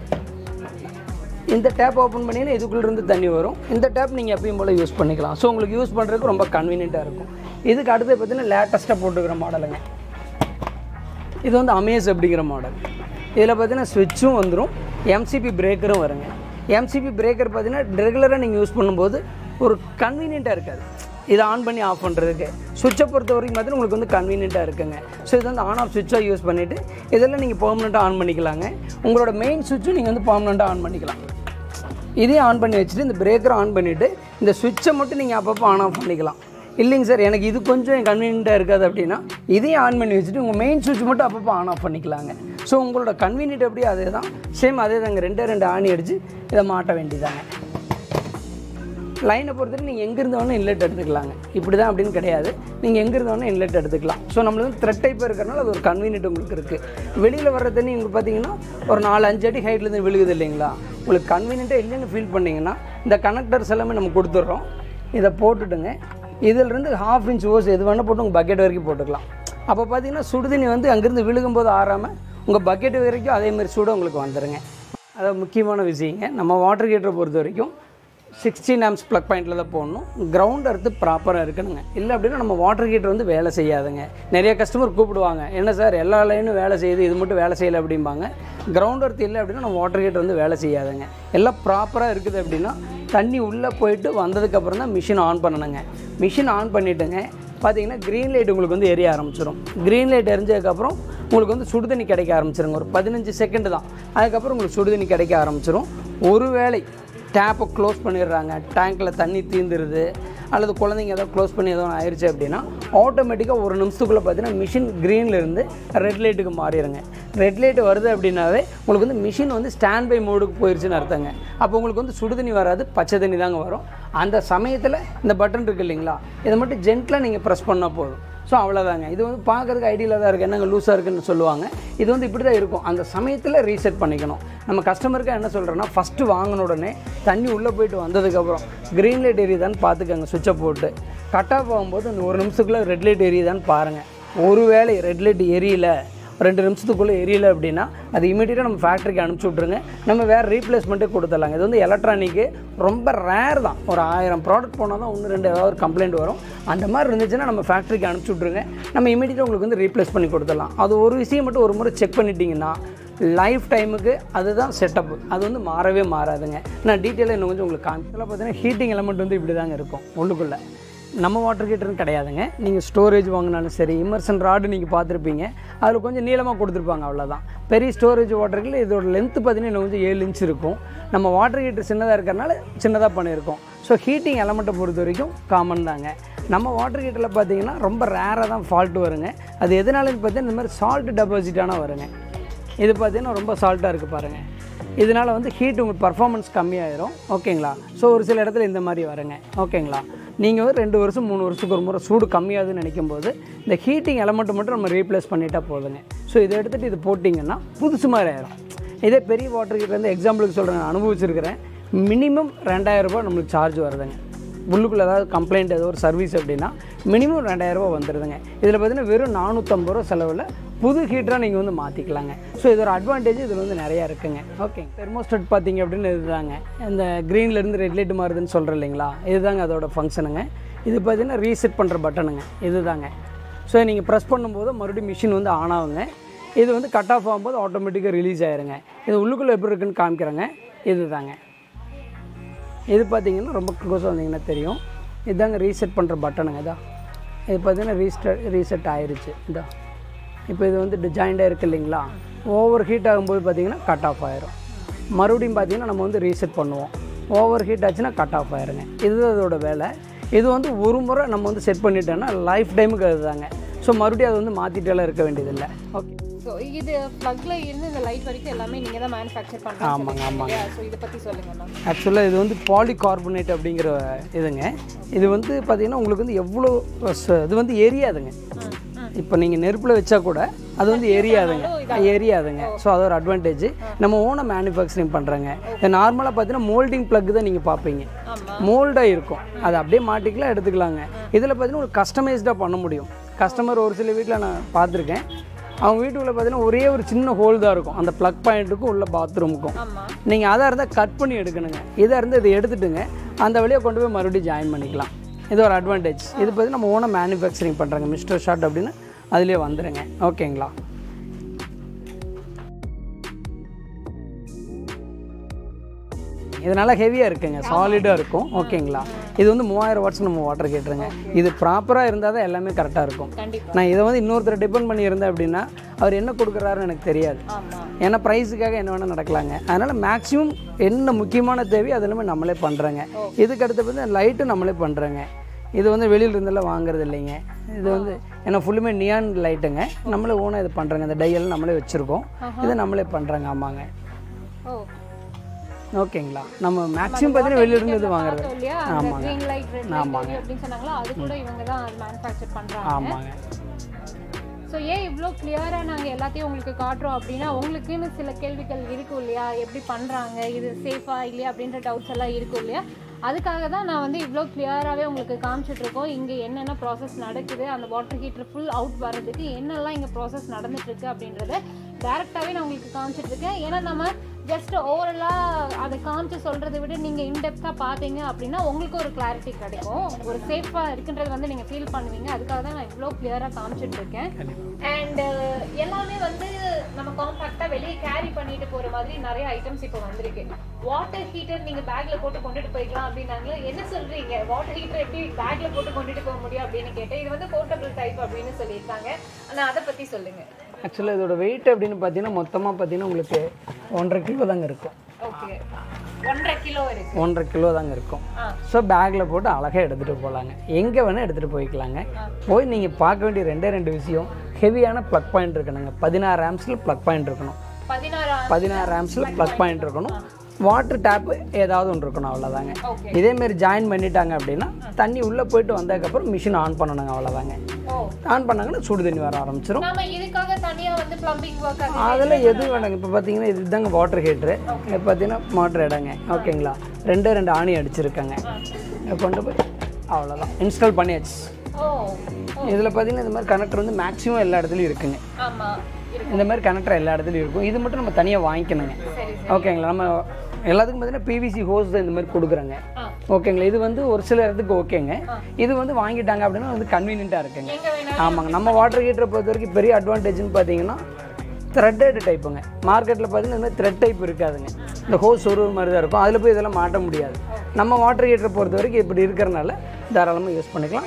இந்த டேப் ஓப்பன் பண்ணிங்கன்னா இதுக்குள்ள இருந்து தண்ணி வரும் இந்த டேப் நீங்கள் எப்பயும் போல் யூஸ் பண்ணிக்கலாம் ஸோ உங்களுக்கு யூஸ் பண்ணுறதுக்கு ரொம்ப கன்வீனியண்ட்டாக இருக்கும் இதுக்கு அடுத்து பார்த்தீங்கன்னா லேட்டஸ்ட்டாக போட்டுக்கிற மாடலுங்க இது வந்து அமேஸ் அப்படிங்கிற மாடல் இதில் பார்த்தீங்கன்னா ஸ்விட்சும் வந்துடும் எம்சிபி பிரேக்கரும் வருங்க எம்சிபி பிரேக்கர் பார்த்தீங்கன்னா ரெகுலராக நீங்கள் யூஸ் பண்ணும்போது ஒரு கன்வீனியண்ட்டாக இருக்காது இதை ஆன் பண்ணி ஆஃப் பண்ணுறதுக்கு சுவிட்சை பொறுத்த வரைக்கும் பார்த்தீங்கன்னா உங்களுக்கு வந்து கன்வீனியண்ட்டாக இருக்குங்க ஸோ இது வந்து ஆன் ஆஃப் சுவிட்சாக யூஸ் பண்ணிவிட்டு இதெல்லாம் நீங்கள் பெர்மனெண்ட்டாக ஆன் பண்ணிக்கலாங்க உங்களோட மெயின் சுவிட்சும் நீங்கள் வந்து பெர்மனெண்ட்டாக ஆன் பண்ணிக்கலாம் இதையும் ஆன் பண்ணி வச்சுட்டு இந்த பிரேக்கரை ஆன் பண்ணிவிட்டு இந்த சுவிட்சை மட்டும் நீங்கள் அப்பப்போ ஆன் ஆஃப் பண்ணிக்கலாம் இல்லைங்க சார் எனக்கு இது கொஞ்சம் கன்வீனியண்ட்டாக இருக்காது அப்படின்னா இதையும் ஆன் பண்ணி வச்சுட்டு உங்கள் மெயின் சுவிட்ச் மட்டும் அப்பப்போ ஆன் ஆஃப் பண்ணிக்கலாங்க ஸோ உங்களோட கன்வீனியன்ட் அப்படியே அதே தான் சேம் அதே தாங்க ரெண்டே ரெண்டு ஆணி அடித்து இதை மாட்ட வேண்டியதாங்க லைனை பொறுத்தவரை நீங்கள் எங்கேருந்து வேணும் இன்லெட் எடுத்துக்கலாங்க இப்படி தான் அப்படின்னு கிடையாது நீங்கள் எங்கேருந்து வேணும் இன்லெட் எடுத்துக்கலாம் ஸோ நம்மளுக்கு வந்து த்ரெட் டைப்பாக இருக்கிறனால அது ஒரு கன்வீனியன்ட் உங்களுக்கு இருக்குது வெளியில் வர தண்ணி உங்களுக்கு பார்த்தீங்கன்னா ஒரு நாலு அஞ்சு அடி ஹைட்லேருந்து விழுகுது இல்லைங்களா உங்களுக்கு கன்வீனியண்ட்டாக இல்லைன்னு ஃபீல் பண்ணிங்கன்னா இந்த கனெக்டர்ஸ் எல்லாமே நம்ம கொடுத்துட்றோம் இதை போட்டுட்டுங்க இதிலிருந்து ஹாஃப் இன்ச் ஓஸ் எது வேணால் போட்டு உங்கள் பக்கெட் வரைக்கும் போட்டுக்கலாம் அப்போ பார்த்தீங்கன்னா சுடுதண்ணி வந்து அங்கேருந்து விழுகும்போது ஆறாமல் உங்கள் பக்கெட் வரைக்கும் அதே மாதிரி சூட உங்களுக்கு வந்துடுங்க அதான் முக்கியமான விஷயங்க நம்ம வாட்டர் ஹீட்டரை பொறுத்த வரைக்கும் சிக்ஸ்டீன் ஆம்ஸ் ப்ளக் பாயிண்டில் தான் போடணும் கிரவுண்ட் அறுத்து ப்ராப்பராக இருக்கணுங்க இல்லை அப்படின்னா நம்ம வாட்டர் ஹீட்டர் வந்து வேலை செய்யாதுங்க நிறைய கஸ்டமர் கூப்பிடுவாங்க என்ன சார் எல்லா லைனும் வேலை செய்யுது இது மட்டும் வேலை செய்யலை அப்படிம்பாங்க கிரவுண்ட் அர்த் இல்லை அப்படின்னா நம்ம வாட்டர் ஹீட்டர் வந்து வேலை செய்யாதுங்க எல்லாம் ப்ராப்பராக இருக்குது அப்படின்னா தண்ணி உள்ளே போயிட்டு வந்ததுக்கப்புறம் தான் மிஷின் ஆன் பண்ணணுங்க மிஷின் ஆன் பண்ணிவிட்டுங்க பார்த்தீங்கன்னா க்ரீன் லைட் உங்களுக்கு வந்து எரிய ஆரம்பிச்சிடும் க்ரீன் லைட் எரிஞ்சதுக்கப்புறம் உங்களுக்கு வந்து சுடுதண்ணி கிடைக்க ஆரம்பிச்சிருங்க ஒரு பதினஞ்சு செகண்ட் தான் அதுக்கப்புறம் உங்களுக்கு சுடுதண்ணி கிடைக்க ஆரம்பிச்சிடும் ஒருவேளை டேப்பை க்ளோஸ் பண்ணிடுறாங்க டேங்க்கில் தண்ணி தீந்துருது அல்லது குழந்தைங்க ஏதோ க்ளோஸ் பண்ணி ஏதோ ஆயிடுச்சு அப்படின்னா ஆட்டோமேட்டிக்காக ஒரு நிமிஷத்துக்குள்ளே பார்த்தீங்கன்னா மிஷின் க்ரீன்லேருந்து ரெட் லைட்டுக்கு மாறிடுங்க ரெட் லைட் வருது அப்படின்னாவே உங்களுக்கு வந்து மிஷின் வந்து ஸ்டாண்ட் பை மோடுக்கு போயிடுச்சுன்னு அர்த்தங்க அப்போ உங்களுக்கு வந்து சுடு தண்ணி வராது பச்சை தண்ணி தாங்க வரும் அந்த சமயத்தில் இந்த பட்டன் இருக்குது இல்லைங்களா இதை மட்டும் ஜென்ட்டில் நீங்கள் ப்ரெஸ் பண்ணால் போதும் ஸோ அவ்வளோதாங்க இது வந்து பார்க்கறதுக்கு ஐடியில் தான் இருக்குது என்னங்க லூஸாக இருக்குன்னு சொல்லுவாங்க இது வந்து இப்படி தான் இருக்கும் அந்த சமயத்தில் ரீசெட் பண்ணிக்கணும் நம்ம கஸ்டமருக்கு என்ன சொல்கிறேன்னா ஃபஸ்ட்டு வாங்கின உடனே தண்ணி உள்ளே போயிட்டு வந்ததுக்கப்புறம் க்ரீன் லைட் எரியுதான்னு பார்த்துக்கோங்க சுவிட்சை போட்டு கட் ஆஃப் ஆகும்போது அந்த ஒரு நிமிஷத்துக்குள்ளே ரெட் லைட் எரியுதான்னு பாருங்கள் ஒருவேளை ரெட் லைட் எரியல ரெண்டு நிமிஷத்துக்குள்ளே எரியல அப்படின்னா அது இமீடியட்டாக நம்ம ஃபேக்ட்ரிக்கு அனுப்பிச்சி விட்ருங்க நம்ம வேறு ரீப்ளேஸ்மெண்ட்டே கொடுத்துடலாங்க இது வந்து எலக்ட்ரானிக்கு ரொம்ப ரேர் தான் ஒரு ஆயிரம் ப்ராடக்ட் போனால் தான் ஒன்று ரெண்டு ஏதாவது ஒரு கம்ப்ளைண்ட் வரும் அந்த மாதிரி இருந்துச்சுன்னா நம்ம ஃபேக்ட்ரிக்கு அனுப்பிச்சி விட்ருங்க நம்ம இமீடியட்டாக உங்களுக்கு வந்து ரீப்ளேஸ் பண்ணி கொடுத்துடலாம் அது ஒரு விஷயம் மட்டும் ஒரு முறை செக் பண்ணிட்டீங்கன்னா லைஃப் டைமுக்கு அதுதான் செட்டப் அது வந்து மாறவே மாறாதுங்க நான் டீட்டெயிலாக இன்னும் கொஞ்சம் உங்களுக்கு காமிக்கலாம் பார்த்தீங்கன்னா ஹீட்டிங் எலமெண்ட் வந்து இப்படி தாங்க இருக்கும் உள்ளுக்குள்ளே நம்ம வாட்டர் ஹீட்டர்னு கிடையாதுங்க நீங்கள் ஸ்டோரேஜ் வாங்கினாலும் சரி இமர்சன் ராடு நீங்கள் பார்த்துருப்பீங்க அதில் கொஞ்சம் நீளமாக கொடுத்துருப்பாங்க அவ்வளோதான் பெரிய ஸ்டோரேஜ் வாட்டர்கள் இதோட லென்த்து பார்த்தீங்கன்னா இன்னும் கொஞ்சம் ஏழு இன்ச் இருக்கும் நம்ம வாட்டர் ஹீட்டர் சின்னதாக இருக்கிறனால சின்னதாக பண்ணியிருக்கோம் ஸோ ஹீட்டிங் எலமெண்ட்டை பொறுத்த வரைக்கும் காமன் தாங்க நம்ம வாட்டர் ஹீட்டரில் பார்த்தீங்கன்னா ரொம்ப ரேராக தான் ஃபால்ட் வருங்க அது எதனாலன்னு பார்த்தீங்கன்னா இந்த மாதிரி சால்ட் டெபாசிட்டான வருங்க இது பார்த்தீங்கன்னா ரொம்ப சால்ட்டாக இருக்குது பாருங்கள் இதனால் வந்து ஹீட் உங்களுக்கு பர்ஃபார்மன்ஸ் கம்மியாயிரும் ஓகேங்களா ஸோ ஒரு சில இடத்துல இந்த மாதிரி வருங்க ஓகேங்களா நீங்கள் வந்து ரெண்டு வருஷம் மூணு வருஷத்துக்கு ஒரு முறை சூடு கம்மியாகுதுன்னு நினைக்கும் போது இந்த ஹீட்டிங் எலமெண்ட்டை மட்டும் நம்ம ரீப்ளேஸ் பண்ணிட்டா போதுங்க ஸோ இதை எடுத்துகிட்டு இது போட்டிங்கன்னா புதுசு மாதிரி ஆயிரும் இதே பெரிய வாட்டர் ஹீட்டர் வந்து எக்ஸாம்பிளுக்கு சொல்கிறேன் நான் அனுபவிச்சிருக்கிறேன் மினிமம் ரெண்டாயிரரூபா நம்மளுக்கு சார்ஜ் வருதுங்க உள்ளுக்குள்ளே ஏதாவது கம்ப்ளைண்ட் ஏதோ ஒரு சர்வீஸ் அப்படின்னா மினிமம் ரெண்டாயிரரூபா வந்துடுதுங்க இதில் பார்த்தீங்கன்னா வெறும் நானூற்றம்பது ரூபா செலவில் புது ஹீட்டராக நீங்கள் வந்து மாற்றிக்கலாங்க ஸோ இது ஒரு அட்வான்டேஜ் இதில் வந்து நிறையா இருக்குங்க ஓகே தெர்மோஸ்டட் பார்த்தீங்க அப்படின்னு இதுதாங்க இந்த க்ரீன்லேருந்து ரெட் லைட் மாறுதுன்னு சொல்கிறேன் இல்லைங்களா இதுதாங்க அதோட ஃபங்க்ஷனுங்க இது பார்த்தீங்கன்னா ரீசெட் பண்ணுற பட்டனுங்க இதுதாங்க ஸோ நீங்கள் ப்ரெஸ் பண்ணும்போது மறுபடியும் மிஷின் வந்து ஆன் ஆகுங்க இது வந்து கட் ஆஃப் ஆகும்போது ஆட்டோமேட்டிக்காக ரிலீஸ் ஆயிருங்க இது உள்ளுக்குள்ளே எப்படி இருக்குன்னு காமிக்கிறேங்க இதுதாங்க இது பார்த்தீங்கன்னா ரொம்ப க்ளோஸாக வந்தீங்கன்னா தெரியும் இதாங்க ரீசெட் பண்ணுற பட்டனுங்க இதா இது பார்த்தீங்கன்னா ரீஸ்டர் ரீசெட் ஆயிருச்சு இதா இப்போ இது வந்து ஜாயிண்டாக இருக்கு இல்லைங்களா ஓவர் ஹீட் ஆகும்போது பார்த்தீங்கன்னா கட் ஆஃப் ஆயிரும் மறுபடியும் பார்த்தீங்கன்னா நம்ம வந்து ரீசெட் பண்ணுவோம் ஓவர் ஹீட் ஆச்சுன்னா கட் ஆஃப் ஆயிருங்க இதுதான் இதோட வேலை இது வந்து ஒரு முறை நம்ம வந்து செட் பண்ணிட்டோன்னா லைஃப் டைமுக்கு அதுதாங்க ஸோ மறுபடியும் அது வந்து மாற்றிட்டெல்லாம் இருக்க வேண்டியதில்லை ஓகே ஸோ இது ப்ளக்ல இருந்து இந்த லைட் வரைக்கும் எல்லாமே நீங்க தான் மேனுஃபேக்சர் ஆமாங்க, பண்ணுறீங்க ஆமாங்க. ஸோ இதை பத்தி சொல்லுங்க மேம் ஆக்சுவலாக இது வந்து பாலிகார்பனேட் அப்படிங்கிற இதுங்க இது வந்து பார்த்தீங்கன்னா உங்களுக்கு வந்து எவ்வளோ ச- இது வந்து எரியாதுங்க இப்போ நீங்கள் நெருப்பில் வச்சா கூட அது வந்து எரியாதுங்க எரியாதுங்க ஸோ அது ஒரு அட்வான்டேஜ் நம்ம ஓனை மேனுஃபேக்சரிங் பண்ணுறோங்க இது நார்மலாக பார்த்தீங்கன்னா மோல்டிங் ப்ளக் தான் நீங்கள் பார்ப்பீங்க ஆமா மோல்டாக இருக்கும் அதை அப்படியே மாட்டிக்கலாம் எடுத்துக்கலாங்க இதில் பார்த்தீங்கன்னா ஒரு கஸ்டமைஸ்டாக பண்ண முடியும் கஸ்டமர் ஒரு சில வீட்டில் நான் பார்த்துருக்கேன் அவங்க வீட்டுக்குள்ளே பார்த்தீங்கன்னா ஒரே ஒரு சின்ன ஹோல் தான் இருக்கும் அந்த ப்ளக் பாயிண்ட்டுக்கும் உள்ள பாத்ரூமுக்கும் ஆமா நீங்கள் அதாக இருந்தால் கட் பண்ணி எடுக்கணுங்க இதாக இருந்தால் இதை எடுத்துட்டுங்க அந்த வழியாக கொண்டு போய் மறுபடியும் ஜாயின் பண்ணிக்கலாம் இது ஒரு அட்வான்டேஜ் இது பார்த்து நம்ம ஓனாக மேனுஃபேக்சரிங் பண்ணுறாங்க மிஸ்டர் ஷாட் அப்படின்னு அதுலேயே வந்துடுங்க ஓகேங்களா இது நல்லா ஹெவியாக இருக்குங்க சாலிடாக இருக்கும் ஓகேங்களா இது வந்து மூவாயிரம் வாட்ஸ் நம்ம வாட்டர் கேட்டுருங்க இது ப்ராப்பராக இருந்தால் தான் எல்லாமே கரெக்டாக இருக்கும் கண்டிப்பா நான் இதை வந்து இன்னொருத்தர் டிபெண்ட் பண்ணி இருந்தேன் அப்படின்னா அவர் என்ன கொடுக்குறாருன்னு எனக்கு தெரியாது ஆமா ஏன்னா ப்ரைஸுக்காக என்ன வேணால் நடக்கலாங்க அதனால் மேக்ஸிமம் என்ன முக்கியமான தேவையோ அது எல்லாமே நம்மளே பண்ணுறோங்க இதுக்கு அடுத்து வந்து லைட்டும் நம்மளே பண்ணுறோங்க இது வந்து வெளியில இருந்தெல்லாம் வாங்குறது இல்லைங்க இது வந்து ஏன்னா ஃபுல்லுமே நியான் லைட்டுங்க நம்மளே ஓனாக இது பண்ணுறோங்க இந்த டையெல்லாம் நம்மளே வச்சுருக்கோம் இதை நம்மளே பண்ணுறோங்க ஆமாங்க ஓ ஓகேங்களா நம்ம மேக்ஸிமம் பார்த்தீங்கன்னா வெளியில இருந்து இது வாங்குறது பார்த்தோம் இல்லையா அந்த ஆமாங்க. green light red light அப்படின்னு சொன்னாங்களோ அது கூட இவங்க தான் மேனுஃபேக்சர் பண்றாங்க ஆமாங்க ஸோ ஏன் இவ்வளோ கிளியராக நாங்கள் எல்லாத்தையும் உங்களுக்கு காட்டுறோம் அப்படின்னா உங்களுக்குன்னு சில கேள்விகள் இருக்கும் இல்லையா எப்படி பண்ணுறாங்க இது சேஃபாக இல்லையா அப்படின்ற டவுட்ஸ் எல்லாம் இருக்கும் இல்லையா அதுக்காக தான் நான் வந்து இவ்வளோ கிளியராகவே உங்களுக்கு காமிச்சிட்டு இருக்கோம் இங்கே என்னென்ன ப்ராசஸ் நடக்குது அந்த வாட்டர் ஹீட்டர் ஃபுல் அவுட் வர்றதுக்கு என்னெல்லாம் இங்கே ப்ராசஸ் நடந்துட்டுருக்கு அப்படின்றத டேரெக்டாகவே நான் உங்களுக்கு காமிச்சிட்டு இருக்கேன் ஏன்னா நம்ம ஜஸ்ட் ஓவரலாக அதை காமிச்சு சொல்கிறத விட நீங்கள் இன்டெப்த்தாக பார்த்தீங்க அப்படின்னா உங்களுக்கு ஒரு கிளாரிட்டி கிடைக்கும் ஒரு சேஃபாக இருக்குன்றது வந்து நீங்கள் ஃபீல் பண்ணுவீங்க அதுக்காக தான் நான் இவ்வளோ கிளியராக காமிச்சிட்டு இருக்கேன் அண்ட் எல்லாமே வந்து நம்ம காம்பாக்டா வெளியே கேரி பண்ணிட்டு போற மாதிரி நிறைய ஐட்டம்ஸ் இப்போ வந்திருக்கு வாட்டர் ஹீட்டர் நீங்க பேக்ல போட்டு கொண்டுட்டு போய்க்கலாம் அப்படின்னாங்களா என்ன சொல்றீங்க வாட்டர் ஹீட்டர் எப்படி பேக்ல போட்டு கொண்டுட்டு போக முடியும் அப்படின்னு கேட்டேன் இது வந்து போர்ட்டபிள் டைப் அப்படின்னு சொல்லியிருக்காங்க ஆனா அதை பத்தி சொல்லுங்க ஆக்சுவலாக இதோட வெயிட் அப்படின்னு பார்த்தீங்கன்னா மொத்தமாக பார்த்தீங்கன்னா உங்களுக்கு ஒன்றரை கிலோ தாங்க இருக்கும் ஓகே ஒன்றரை கிலோ இருக்கு ஒன்றரை கிலோ தாங்க இருக்கும் ஆ. ஸோ பேக்கில் போட்டு அழகாக எடுத்துகிட்டு போகலாங்க எங்கே வேணால் எடுத்துகிட்டு போய்க்கலாங்க போய் நீங்கள் பார்க்க வேண்டிய ரெண்டே ரெண்டு விஷயம் ஹெவியான ப்ளக் பாயிண்ட் இருக்கணுங்க பதினாறு ஆம்ஸில் ப்ளக் பாயிண்ட் இருக்கணும் பதினாறு பதினாறு ஆம்ஸில் ப்ளக் பாயிண்ட் இருக்கணும் வாட்டர் டேப்பு ஏதாவது ஒன்று இருக்கணும் அவ்வளோதாங்க ஓகே இதேமாரி ஜாயின் பண்ணிட்டாங்க அப்படின்னா தண்ணி உள்ளே போயிட்டு வந்ததுக்கப்புறம் மிஷின் ஆன் பண்ணணுங்க அவ்வளோதாங்க ஓ ஆன் பண்ணாங்கன்னா சுடு தண்ணி வர ஆரம்பிச்சிடும் நாம இதுக்காக தனியா வந்து பிளம்பிங் ஒர்க் அது அதில் எதுவும் வேண்டாங்க இப்போ பார்த்தீங்கன்னா இதுதாங்க வாட்டர் ஹீட்ரு இப்போ பார்த்தீங்கன்னா மோட்டர் இடங்க ஓகேங்களா ரெண்டே ரெண்டு ஆணி அடிச்சிருக்காங்க இதை கொண்டு போய் அவ்வளோதான் இன்ஸ்டால் பண்ணியாச்சு ஓ இதில் பார்த்தீங்கன்னா இந்த மாதிரி கனெக்டர் வந்து மேக்ஸிமம் எல்லா இடத்துலையும் இருக்குங்க ஆமா இருக்கு இந்த மாதிரி கனெக்டர் எல்லா இடத்துலையும் இருக்கும் இது மட்டும் நம்ம தனியாக வாங்கிக்கணுங்க சரி ஓகேங்களா நம்ம எல்லாத்துக்கும் பார்த்தீங்கன்னா பிவிசி ஹோஸ் தான் இந்த மாதிரி கொடுக்குறாங்க ஆ ஓகேங்களா இது வந்து ஒரு சில இடத்துக்கு ஓகேங்க இது வந்து வாங்கிட்டாங்க அப்படின்னா வந்து கன்வீனியண்ட்டாக இருக்குங்க எங்க வேணாலும் ஆமாங்க நம்ம வாட்டர் ஹீட்டரை பொறுத்த வரைக்கும் பெரிய அட்வான்டேஜ்னு பார்த்தீங்கன்னா த்ரெட்டட் டைப்புங்க மார்க்கெட்டில் பார்த்தீங்கன்னா இந்த மாதிரி த்ரெட் டைப் இருக்காதுங்க இந்த ஹோஸ் ஒரு ஒரு மாதிரி தான் இருக்கும் அதில் போய் இதெல்லாம் மாட்ட முடியாது நம்ம வாட்டர் ஹீட்டரை பொறுத்த வரைக்கும் இப்படி இருக்கிறனால தாராளமாக யூஸ் பண்ணிக்கலாம்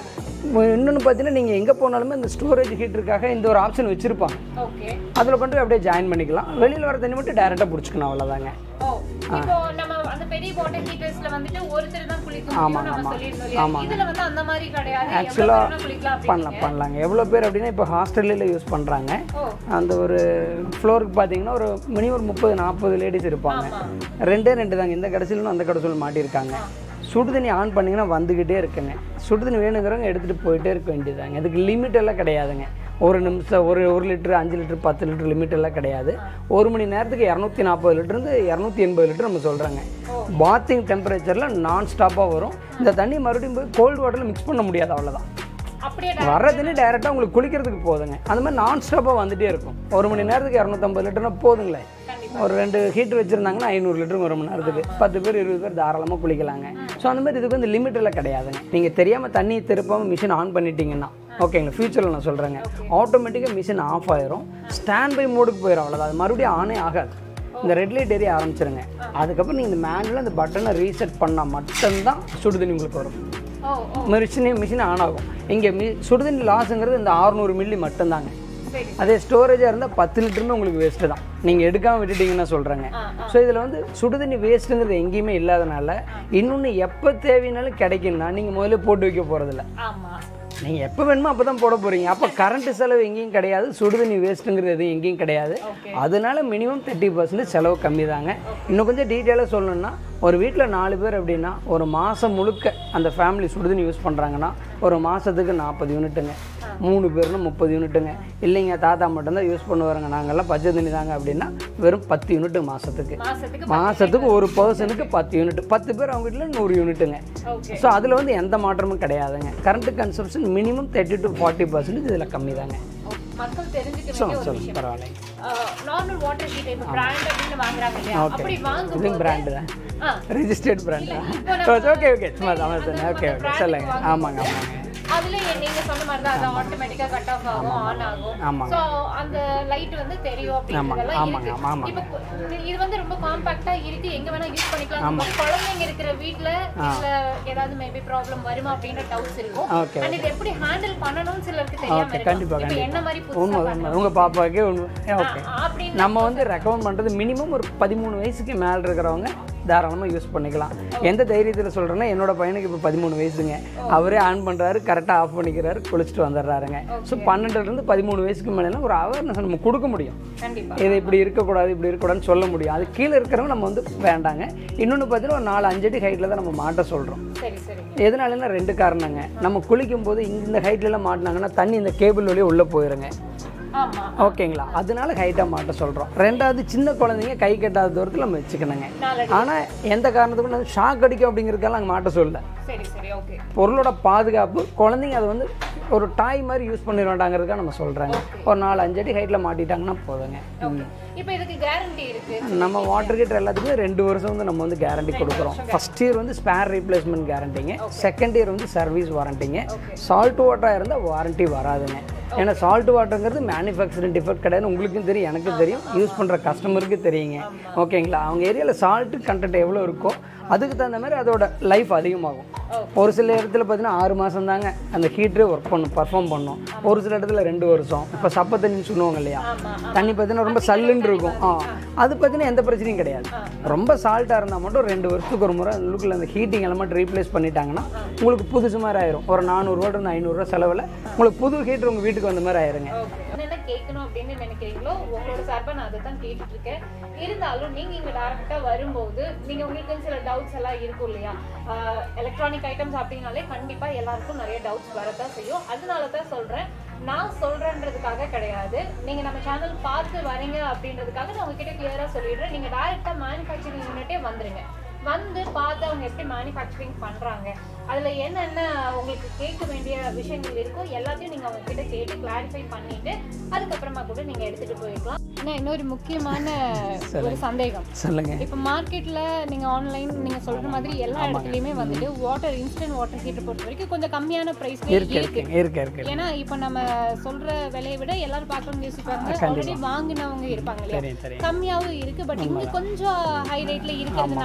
இன்னொன்று பார்த்தீங்கன்னா நீங்கள் எங்கே போனாலுமே இந்த ஸ்டோரேஜ் ஹீட்டருக்காக இந்த ஒரு ஆப்ஷன் வச்சுருப்பாங்க ஓகே அதில் கொண்டு போய் அப்படியே ஜாயின் பண்ணிக்கலாம் வெளியில் வர தண்ணி மட்டும் டேரெக்டாக பிடிச்சிக்கணும் அவ்வளோதாங்க ஓ இப்போ நம்ம அந்த பெரிய வாட்டர் ஹீட்டர்ஸ்ல வந்துட்டு ஒருத்தர் தான் குளிக்க ஆமாங்க, முடியும் நம்ம ஆமா. சொல்லிருந்தோம் இல்லையா ஆமாங்க. இதுல வந்து அந்த மாதிரி கிடையாது எவ்வளவு ஆக்சுவலாக வேணா குளிக்கலாம் பண்ணலாம் பண்ணலாங்க எவ்வளோ பேர் அப்படின்னா இப்போ ஹாஸ்டலில் யூஸ் பண்ணுறாங்க ஓ அந்த ஒரு ஃப்ளோருக்கு பார்த்தீங்கன்னா ஒரு மினிமம் ஒரு முப்பது நாற்பது லேடிஸ் இருப்பாங்க ரெண்டே ரெண்டு தாங்க இந்த கடைசியிலும் அந்த கடைசியில் மாட்டியிருக்காங்க சுடு தண்ணி ஆன் பண்ணிங்கன்னா வந்துக்கிட்டே இருக்குங்க சுடு தண்ணி வேணுங்கிறவங்க எடுத்துகிட்டு போயிட்டே இருக்க வேண்டியதாங்க இதுக்கு லிமிட் எல்லாம் கிடையாதுங்க ஒரு நிமிஷம் ஒரு ஒரு லிட்டர் அஞ்சு லிட்டர் பத்து லிட்டர் லிமிட் எல்லாம் கிடையாது ஒரு மணி நேரத்துக்கு இரநூத்தி நாற்பது லிட்டருந்து இரநூத்தி எண்பது லிட்டர் நம்ம சொல்கிறாங்க பாத்திங் டெம்பரேச்சரில் நான் ஸ்டாப்பாக வரும் இந்த தண்ணி மறுபடியும் போய் கோல்டு வாட்டரில் மிக்ஸ் பண்ண முடியாது அவ்வளோதான் அப்படியே வர்ற தண்ணி டைரெக்டாக உங்களுக்கு குளிக்கிறதுக்கு போதுங்க அந்த மாதிரி நான் ஸ்டாப்பாக வந்துட்டே இருக்கும் ஒரு மணி நேரத்துக்கு இரநூத்தம்பது லிட்டர்னா போதுங்களே ஒரு ரெண்டு ஹீட்டர் வச்சுருந்தாங்கன்னா ஐநூறு லிட்டர் ஒரு மணி நேரத்துக்கு பத்து பேர் இருபது பேர் தாராளமாக குளிக்கலாங்க ஸோ அந்த மாதிரி இதுக்கு வந்து லிமிட் எல்லாம் கிடையாதுங்க நீங்கள் தெரியாமல் தண்ணி திருப்பாமல் மிஷின் ஆன் பண்ணிட்டீங்கன்னா ஓகேங்களா ஃபியூச்சரில் நான் சொல்கிறேங்க ஆட்டோமேட்டிக்காக மிஷின் ஆஃப் ஆயிரும் ஸ்டாண்ட் பை மோடுக்கு போயிடும் அவ்வளோதான் அது மறுபடியும் ஆனே ஆகாது இந்த ரெட் லைட் எரிய ஆரம்பிச்சிருங்க அதுக்கப்புறம் நீங்கள் இந்த மேனுவலாக இந்த பட்டனை ரீசெட் பண்ணால் மட்டும்தான் சுடு தண்ணி உங்களுக்கு வரும் ஓ ஓ மிஷினே மிஷின் ஆன் ஆகும் இங்கே மி சுடுதண்ணி லாஸுங்கிறது இந்த 600 மில்லி மட்டும்தாங்க சரி அதே ஸ்டோரேஜாக இருந்தால் பத்து லிட்டருமே உங்களுக்கு வேஸ்ட்டு தான் நீங்கள் எடுக்காமல் விட்டுட்டீங்கன்னா சொல்கிறேங்க ஸோ இதில் வந்து சுடுதண்ணி வேஸ்ட்டுங்கிறது எங்கேயுமே இல்லாதனால இன்னொன்று எப்போ தேவைனாலும் கிடைக்கும்னா நீங்கள் முதல்ல போட்டு வைக்க போகிறதில்ல ஆமா நீங்கள் எப்போ வேணுமோ அப்போ தான் போட போகிறீங்க அப்போ கரண்ட் செலவு எங்கேயும் கிடையாது சுடுதண்ணி வேஸ்ட்டுங்கிறது எதுவும் எங்கேயும் கிடையாது அதனால மினிமம் தேர்ட்டி பர்சன்ட் செலவு கம்மி தாங்க இன்னும் கொஞ்சம் டீட்டெயிலாக சொல்லணும்னா ஒரு வீட்டில் நாலு பேர் அப்படின்னா ஒரு மாதம் முழுக்க அந்த ஃபேமிலி சுடுதண்ணி யூஸ் பண்ணுறாங்கன்னா ஒரு மாதத்துக்கு நாற்பது யூனிட்டுங்க மூணு பேர்னு முப்பது யூனிட்டுங்க இல்லைங்க தாத்தா மட்டும்தான் யூஸ் பண்ணுவாருங்க நாங்கள்லாம் பச்சை தண்ணி தாங்க அப்படின்னா வெறும் பத்து யூனிட்டு மாதத்துக்கு மாசத்துக்கு மாதத்துக்கு ஒரு பர்சனுக்கு பத்து யூனிட் பத்து பேர் அவங்க வீட்டில் நூறு யூனிட்டுங்க ஓகே ஸோ அதில் வந்து எந்த மாற்றமும் கிடையாதுங்க current consumption minimum thirty to forty percentage இதில் கம்மி தாங்க மக்கள் தெரிஞ்சுக்க வேண்டிய ஒரு சொல்லுங்க விஷயம் பரவாயில்லைங்க நார்மல் வாட்டர் ஹீட்டர் இப்போ பிராண்ட் அப்படின்னு வாங்குறாங்க இல்லையா அப்படி இதுவும் வாங்கும்போது பிராண்டு தான் ஆ ரெஜிஸ்டர்ட் பிராண்டு இப்போ தான் ஓகே ஓகே சும்மா தான் தானே ஓகே ஓகே சொல்லுங்க ஆமாங்க ஆமாங்க அதுல நீங்க சொன்ன மாதிரி தான் அது ஆட்டோமேட்டிக்கா கட் ஆஃப் ஆகும் ஆன் ஆகும் ஆமாங்க. சோ அந்த லைட் வந்து தெரியும் அப்படிங்கறதெல்லாம் ஆமாங்க, இருக்கு ஆமாங்க. இப்போ கு- இது வந்து ரொம்ப காம்பாக்ட்டா இருக்கு எங்க வேணா யூஸ் பண்ணிக்கலாம் இப்போ குழந்தைங்க இருக்கிற வீட்ல இல்ல ஏதாவது மேபி ப்ராப்ளம் வருமா அப்படின்ற டவுட்ஸ் இருக்கும் ஓகே அண்ட் இது எப்படி ஹேண்டில் பண்ணணும்னு சிலருக்கு தெரியாம ஓகே இருக்கும் கண்டிப்பாக இப்போ கண்டிப்பாக என்ன மாதிரி உண்மை புதுசா உண்மை உங்கள் பாப்பாவுக்கே உண்மை ஓகே அப்படின்னு நம்ம வந்து ரெக்கமெண்ட் பண்ணுறது மினிமம் ஒரு பதிமூணு வயசுக்கு மேலே இருக்கிறவங்க தாராளமாக யூஸ் பண்ணிக்கலாம் எந்த தைரியத்தில் சொல்கிறேன்னா என்னோட பையனுக்கு இப்போ பதிமூணு வயசுங்க அவரே ஆன் பண்ணுறாரு கரெக்டாக ஆஃப் பண்ணிக்கிறாரு குளிச்சுட்டு வந்துடுறாருங்க ஸோ பன்னெண்டுலேருந்து பதிமூணு வயசுக்கு மேலே ஒரு அவேர்னஸ் நம்ம கொடுக்க முடியும் கண்டிப்பா இது இப்படி இருக்கக்கூடாது இப்படி இருக்கக்கூடாதுன்னு சொல்ல முடியும் அது கீழே இருக்கிறவங்க நம்ம வந்து வேண்டாங்க இன்னொன்று பார்த்தீங்கன்னா ஒரு நாலு அஞ்சு அடி ஹைட்டில் தான் நம்ம மாட்ட சொல்கிறோம் சரி சரி எதனாலன்னா ரெண்டு காரணங்க நம்ம குளிக்கும் போது இந்த ஹைட்லலாம் மாட்டினாங்கன்னா தண்ணி இந்த கேபிள் வழியே உள்ளே போயிருங்க ஆமா ஓகேங்களா அதனால ஹைட்டாக மாட்ட சொல்கிறோம் ரெண்டாவது சின்ன குழந்தைங்க கை கட்டாத தூரத்தில் நம்ம வச்சுக்கணுங்க நாலடி ஆனால் எந்த காரணத்துக்கும் ஷாக் அடிக்கும் அப்படிங்கிறதுக்கெல்லாம் நாங்கள் மாட்ட சொல்லல சரி சரி ஓகே பொருளோட பாதுகாப்பு குழந்தைங்க அதை வந்து ஒரு டாய் மாதிரி யூஸ் பண்ணிட வேண்டாங்கிறதுக்காக நம்ம சொல்கிறாங்க ஒரு நாலு அஞ்சு அடி ஹைட்டில் மாட்டிட்டாங்கன்னா போதுங்க ஓகே இப்போ இதுக்கு கேரண்டி இருக்கு நம்ம வாட்டர் ஹீட்டர் எல்லாத்துக்குமே ரெண்டு வருஷம் வந்து நம்ம வந்து கேரண்டி கொடுக்குறோம் ஃபர்ஸ்ட் இயர் வந்து ஸ்பேர் ரீப்ளேஸ்மெண்ட் கேரண்டிங்க செகண்ட் இயர் வந்து சர்வீஸ் வாரண்டிங்க சால்ட் வாட்டராக இருந்தால் வாரண்டி வராதுங்க ஏன்னா சால்ட் வாட்டருங்கிறது மேனுஃபேக்சரிங் டிஃபெக்ட் கிடையாது உங்களுக்கும் தெரியும் எனக்கும் தெரியும் யூஸ் பண்ணுற கஸ்டமருக்கு தெரியுங்க ஓகேங்களா அவங்க ஏரியாவில் சால்ட் கண்டென்ட் எவ்வளோ இருக்கோ அதுக்கு தகுந்த மாதிரி அதோட லைஃப் அதிகமாகும் ஒரு சில இடத்துல பார்த்தீங்கன்னா ஆறு மாதம் தாங்க அந்த ஹீட்டரே ஒர்க் பண்ணும் பர்ஃபார்ம் பண்ணும் ஒரு சில இடத்துல ரெண்டு வருஷம் இப்போ சப்ப தண்ணின்னு சொல்லுவாங்க இல்லையா தண்ணி பார்த்தீங்கன்னா ரொம்ப சல்லுன்னு இருக்கும் ஆ அது பார்த்தீங்கன்னா எந்த பிரச்சனையும் கிடையாது ரொம்ப சால்ட்டாக இருந்தால் மட்டும் ரெண்டு வருஷத்துக்கு ஒரு முறை உள்ளுக்குள்ள அந்த ஹீட்டிங் எலமெண்ட் ரீப்ளேஸ் பண்ணிட்டாங்கன்னா உங்களுக்கு புதுசு மாதிரி ஆயிரும் ஒரு நானூறுரூவா ஐநூறுரூவா செலவில் உங்களுக்கு புது ஹீட்டர் உங்கள் வீட்டுக்கு வந்த மாதிரி ஆயிருங்க ஓகே என்ன கேட்கணும் அப்படின்னு நினைக்கிறீங்களோ உங்களோட சார்பா நான் அதை தான் கேட்டுட்டு இருக்கேன் இருந்தாலும் நீங்க இங்க டேரக்டா வரும்போது நீங்க உங்களுக்கு சில டவுட்ஸ் எல்லாம் இருக்கும் இல்லையா எலக்ட்ரானிக் ஐட்டம்ஸ் அப்படின்னாலே கண்டிப்பா எல்லாருக்கும் நிறைய டவுட்ஸ் வரதான் செய்யும் அதனால தான் சொல்றேன் நான் சொல்றேன்றதுக்காக கிடையாது நீங்க நம்ம சேனல் பார்த்து வரீங்க அப்படின்றதுக்காக நான் உங்ககிட்ட கிளியரா சொல்லிடுறேன் நீங்க டைரக்டா மேனுஃபேக்சரிங் யூனிட்டே வந்துருங்க வந்து பார்த்து அவங்க எப்படி மேனுஃபேக்சரிங் பண்றாங்க அதுல என்னென்ன உங்களுக்கு கேட்க வேண்டிய விஷயங்கள் இருக்கோ எல்லாத்தையும் நீங்க அவங்க கிட்ட கேட்டு கிளாரிஃபை பண்ணிட்டு அதுக்கப்புறமா கூட நீங்க எடுத்துட்டு போயிக்கலாம் ஆனா இன்னொரு முக்கியமான ஒரு சந்தேகம் சொல்லுங்க இப்போ மார்க்கெட்ல நீங்க ஆன்லைன் நீங்க சொல்ற மாதிரி எல்லா இடத்துலயுமே வந்துட்டு வாட்டர் இன்ஸ்டன்ட் வாட்டர் ஹீட்டர் பொறுத்த வரைக்கும் கொஞ்சம் கம்மியான பிரைஸ்ல இருக்கு இருக்கு இருக்கு இருக்கு இருக்கு ஏன்னா இப்போ நம்ம சொல்ற விலையை விட எல்லாரும் பார்க்கணும் யோசிப்பாங்க ஆல்ரெடி வாங்கினவங்க இருப்பாங்க இல்லையா தெரியும் தெரியும் கம்மியாவும் இருக்கு பட் இங்க கொஞ்சம் ஹை ரேட்ல இருக்கிறதுனால அதோட